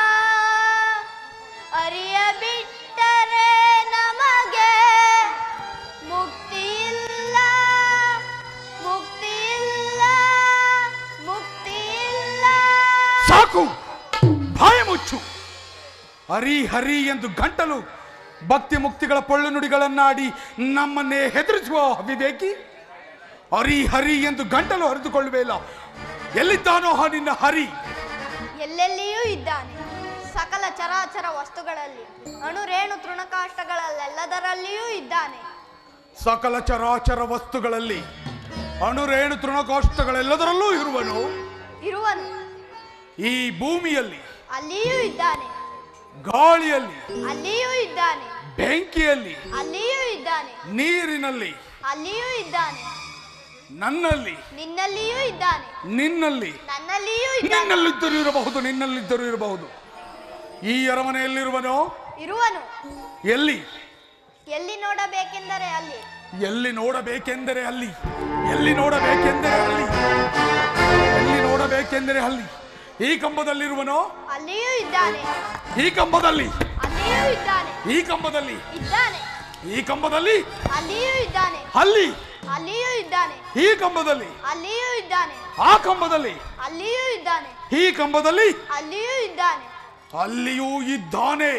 ಅರಿಯ ಬಿಟ್ಟರೆ ನಮಗೆ ಮುಕ್ತಿ ಇಲ್ಲ ಮುಕ್ತಿ ಇಲ್ಲ ಮುಕ್ತಿ ಇಲ್ಲ ಸಾಕು ಬಾಯಿ ಮುಚ್ಚು ಹರಿ ಹರಿ ಎಂದು ಗಂಟಲು ಭಕ್ತಿ ಮುಕ್ತಿಗಳ ಪೊಳ್ಳು ನುಡಿಗಳನ್ನಾಡಿ ನಮ್ಮನ್ನೇ ಹೆದರಿಸುವ ವಿವೇಕಿ ಹರಿ ಹರಿ ಎಂದು ಗಂಟಲು ಹರಿದುಕೊಳ್ಳುವೆಲ್ಲ ಎಲ್ಲಿದ್ದಾನೋ ಆ ನಿನ್ನ ಹರಿ ಎಲ್ಲೆಲ್ಲಿಯೂ ಇದ್ದಾನೆ ಸಕಲ ಚರಾಚರ ವಸ್ತುಗಳಲ್ಲಿ ಅಣುರೇಣು ತೃಣಕಾಷ್ಟಗಳಲ್ಲೆಲ್ಲದರಲ್ಲಿಯೂ ಇದ್ದಾನೆ ಸಕಲ ಚರಾಚರ ವಸ್ತುಗಳಲ್ಲಿ ಅಣುರೇಣು ತೃಣಕೋಷ್ಟಗಳೆಲ್ಲದರಲ್ಲೂ ಇರುವನು ಇರುವನು ಈ ಭೂಮಿಯಲ್ಲಿ ಅಲ್ಲಿಯೂ ಇದ್ದಾನೆ ಗಾಳಿಯಲ್ಲಿ ಅಲ್ಲಿಯೂ ಇದ್ದಾನೆ ಬೆಂಕಿಯಲ್ಲಿ ಅಲ್ಲಿಯೂ ಇದ್ದಾನೆ ನೀರಿನಲ್ಲಿ ಅಲ್ಲಿಯೂ ಇದ್ದಾನೆ ನನ್ನಲ್ಲಿ ನಿನ್ನಲ್ಲಿಯೂ ಇದ್ದಾನೆ ನಿನ್ನಲ್ಲಿ ನನ್ನಲ್ಲಿಯೂ ಇದ್ದಾನೆ ನಿನ್ನಲ್ಲಿದ್ದರೂ ಇರಬಹುದು ನಿನ್ನಲ್ಲಿದ್ದರೂ ಇರಬಹುದು ಈ ಅರಮನೆಯಲ್ಲಿರುವನೋ ಇರುವನು ಎಲ್ಲಿ ಎಲ್ಲಿ ನೋಡಬೇಕೆಂದರೆ ಅಲ್ಲಿ ಎಲ್ಲಿ ನೋಡಬೇಕೆಂದರೆ ಅಲ್ಲಿ ಎಲ್ಲಿ ನೋಡಬೇಕೆಂದರೆ ಅಲ್ಲಿ ಎಲ್ಲಿ ನೋಡಬೇಕೆಂದರೆ ಅಲ್ಲಿ ಈ ಕಂಬದಲ್ಲಿರುವನೋ ಅಲ್ಲಿಯೂ ಇದ್ದಾನೆ ಈ ಕಂಬದಲ್ಲಿ ಅಲ್ಲಿಯೂ ಇದ್ದಾನೆ ಈ ಕಂಬದಲ್ಲಿ ಇದ್ದಾನೆ ಈ ಕಂಬದಲ್ಲಿ ಅಲ್ಲಿಯೂ ಇದ್ದಾನೆ ಅಲ್ಲಿ ಅಲ್ಲಿಯೂ ಇದ್ದಾನೆ ಈ ಕಂಬದಲ್ಲಿ ಅಲ್ಲಿಯೂ ಇದ್ದಾನೆ ಆ ಕಂಬದಲ್ಲಿ ಅಲ್ಲಿಯೂ ಇದ್ದಾನೆ ಈ ಕಂಬದಲ್ಲಿ ಅಲ್ಲಿಯೂ ಇದ್ದಾನೆ ಅಲ್ಲಿಯೂ ಇದ್ದಾನೆ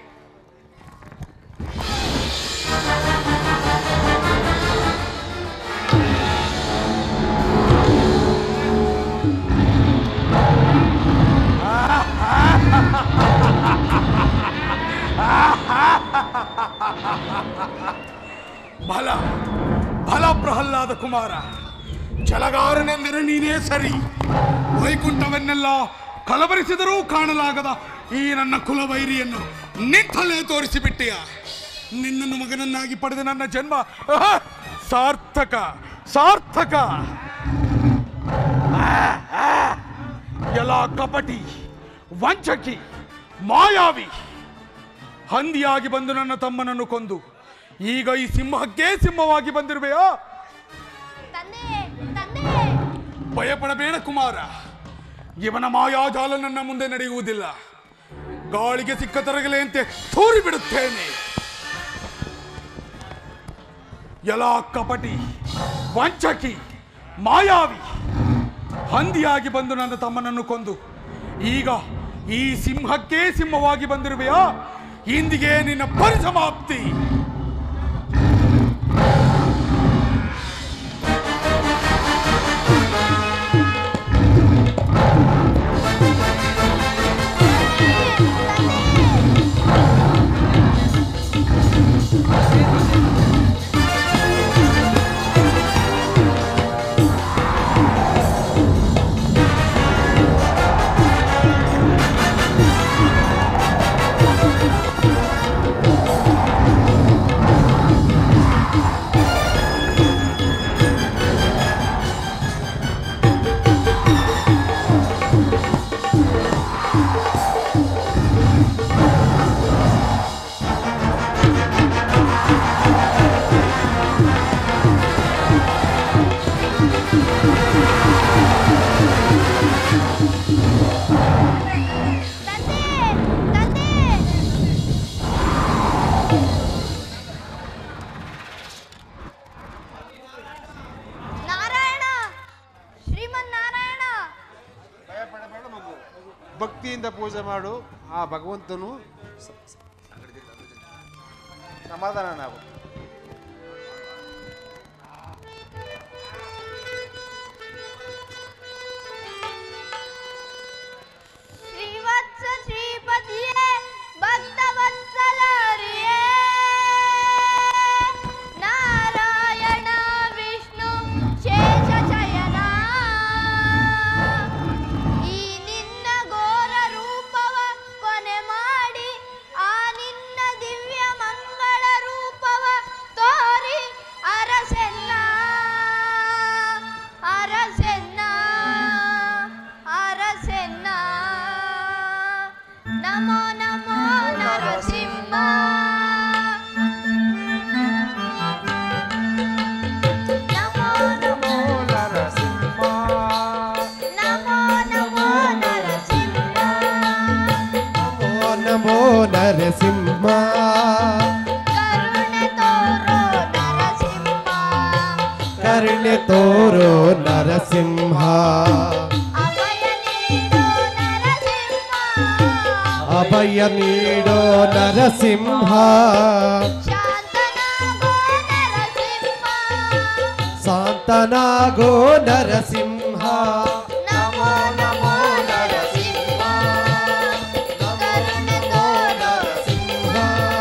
ಬಲ ಬಲ ಪ್ರಹ್ಲಾದ ಕುಮಾರ ಛಲಗಾರನೆಂದರೆ ನೀನೇ ಸರಿ ವೈಕುಂಠವನ್ನೆಲ್ಲ ಕಲಬರಿಸಿದರೂ ಕಾಣಲಾಗದ ಈ ನನ್ನ ಕುಲವೈರಿಯನ್ನು ನಿಂತಲೇ ತೋರಿಸಿಬಿಟ್ಟಿಯ ನಿನ್ನನ್ನು ಮಗನನ್ನಾಗಿ ಪಡೆದ ನನ್ನ ಜನ್ಮ ಆಹ್! ಸಾರ್ಥಕ ಸಾರ್ಥಕ ಆಹ್, ಆಹ್! ಎಲ್ಲ ಕಪಟಿ ವಂಚಕಿ ಮಾಯಾವಿ ಹಂದಿಯಾಗಿ ಬಂದು ನನ್ನ ತಮ್ಮನನ್ನು ಕೊಂದು ಈಗ ಈ ಸಿಂಹಕ್ಕೆ ಸಿಂಹವಾಗಿ ಬಂದಿರುವೆಯಾ ತಂದೆ ತಂದೆ ಭಯಪಡಬೇಡ ಕುಮಾರ ಇವನ ಮಾಯಾಜಾಲ ನನ್ನ ಮುಂದೆ ನಡೆಯುವುದಿಲ್ಲ ಗಾಳಿಗೆ ಸಿಕ್ಕ ತರಗಲೆಯಂತೆ ತೂರಿ ಬಿಡುತ್ತೇನೆ ಎಲ್ಲ ಕಪಟಿ ವಂಚಕಿ ಮಾಯಾವಿ ಹಂದಿಯಾಗಿ ಬಂದು ನನ್ನ ತಮ್ಮನನ್ನು ಕೊಂದು ಈಗ ಈ ಸಿಂಹಕ್ಕೆ ಸಿಂಹವಾಗಿ ಬಂದಿರುವೆಯಾ ಇಂದಿಗೆ ನಿನ್ನ ಪರಿಸಮಾಪ್ತಿ ತಂದೆ ತಂದೆ ನಾರಾಯಣ ಶ್ರೀಮನ್ ನಾರಾಯಣ ಭಕ್ತಿಯಿಂದ ಪೂಜೆ ಮಾಡು ಆ ಭಗವಂತನು ಸ- ಸ- ಸಮಾಧಾನ ನಾವು ನರಸಿಂಹ ಕರುಣೆ ತೋರೋ ನರಸಿಂಹ ಅಭಯ ನೀಡೋ ನರಸಿಂಹ ಶಾಂತನಾಗೋ ನರಸಿಂಹ ನಮೋ ನಮೋ ನರಸಿಂಹ ಕರುಣೆ ತೋರೋ ನರಸಿಂಹ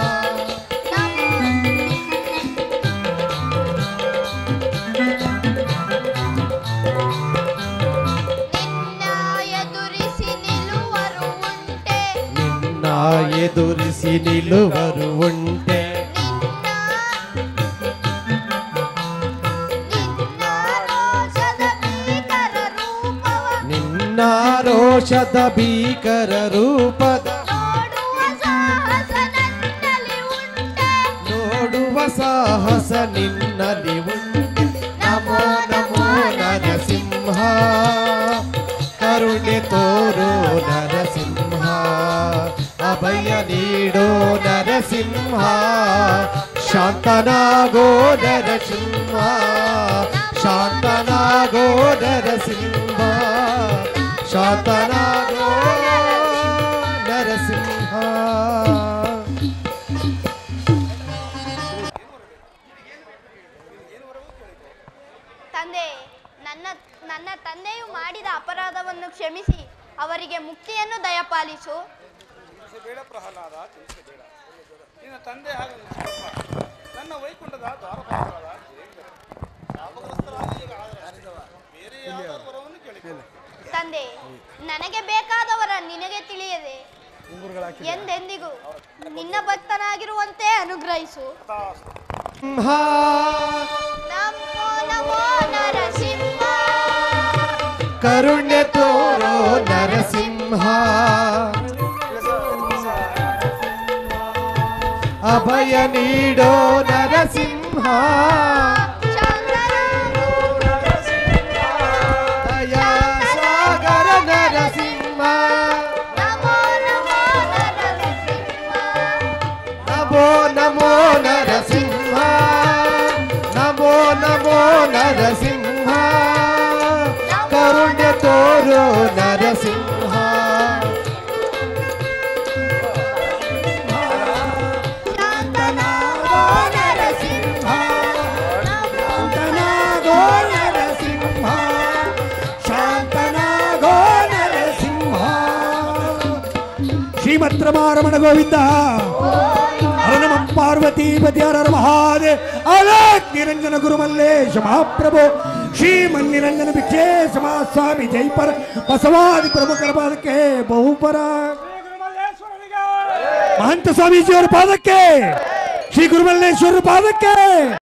ಎದುರಿಸಿ ನಿಲ್ಲುವರು ಉಂಟೆ ನಿನ್ನ ಎದುರಿಸಿ ನಿಲ್ಲುವರು ಉಂಟೆ ನಿನ್ನ ರೋಷದ ಭೀಕರ ರೂಪದ ನೋಡುವ ಸಾಹಸ ನಿನ್ನಲ್ಲಿ ಉಂಟೆ ನಮೋ ನಮೋ ನರಸಿಂಹ ಕರುಣೆ ತೋರೋ ನರಸಿಂಹ ಅಭಯ ನೀಡೋ ನರಸಿಂಹ ಶಾಂತನಾಗೋ ನರಸಿಂಹ ಶಾಂತನಾಗೋ ನರಸಿಂಹ ಶಾಂತನಾಗೋ ನರಸಿಂಹ ತಂದೆ ನನ್ನ ನನ್ನ ತಂದೆಯು ಮಾಡಿದ ಅಪರಾಧವನ್ನು ಕ್ಷಮಿಸಿ ಅವರಿಗೆ ಮುಕ್ತಿಯನ್ನು ದಯಪಾಲಿಸು ಬೇಡ ಪ್ರಹ್ಲಾದ ತಿಳಿಸಬೇಡ ನಿನ್ನ ತಂದೆ ಹಾಗೆ ನಿಲ್ಲಿಸಪ್ಪ. ನನ್ನ ವೈಕುಂಠದ ದ್ವಾರಪಾಲಕರಾದ ಜಯೇಂದ್ರ ಶಾಪಗ್ರಸ್ತರಾಗಿ ಈಗ ಆದರಷ್ಟೇ. ಬೇರೆ ಯಾವುದಾದ್ರು ವರವನ್ನು ಕೇಳಿಕೊ ತಂದೆ ನನಗೆ ಬೇಕಾದವರ ನಿನಗೆ ತಿಳಿಯದೆ ಎಂದೆಂದಿಗೂ ನಿನ್ನ ಭಕ್ತನಾಗಿರುವಂತೆ ಅನುಗ್ರಹಿಸು ಸಿಂಹ ನಮೋ ನಮೋ ನರಸಿಂಹ ಕರುಣೆ ತೋರೋ ನರಸಿಂಹ ಅಭಯ ನೀಡೋ ನರಸಿಂಹ ದಯಾ ಸಾಗರ ನರಸಿಂಹ ನಮೋ ನಮೋ ನರಸಿಂಹ ನಮೋ ನಮೋ ನರಸಿಂಹ ಕರುಣೆ ತೋರೋ ನರಸಿಂಹ ಶಾಂತನಾಗೋ ನರಸಿಂಹ ಶಾಂತನಾಗೋ ನರಸಿಂಹ ಶ್ರೀಮತ್ ರಮಾರಮಣ ಗೋವಿಂದ ಅರುಣಮಂ ಪಾರ್ವತಿ ಪತಿಯರ ಮಹಾದೇವ್ ಅಲಕ್ ನಿರಂಜನ ಗುರುಮಲ್ಲೇಶ ಮಹಾಪ್ರಭು ಶ್ರೀಮನ್ ನಿರಂಜನ ಭಿಕ್ಷೆ ಸ್ವಾಮಿ ಜೈಪರ ಬಸವಾದಿ ಪ್ರಮುಖರ ಪಾದಕ್ಕೆ ಬಹುಪರ ಮಹಂತ ಸ್ವಾಮೀಜಿಯವರ ಪಾದಕ್ಕೆ ಶ್ರೀ ಗುರುಮಲ್ಲೇಶ್ವರ ಪಾದಕ್ಕೆ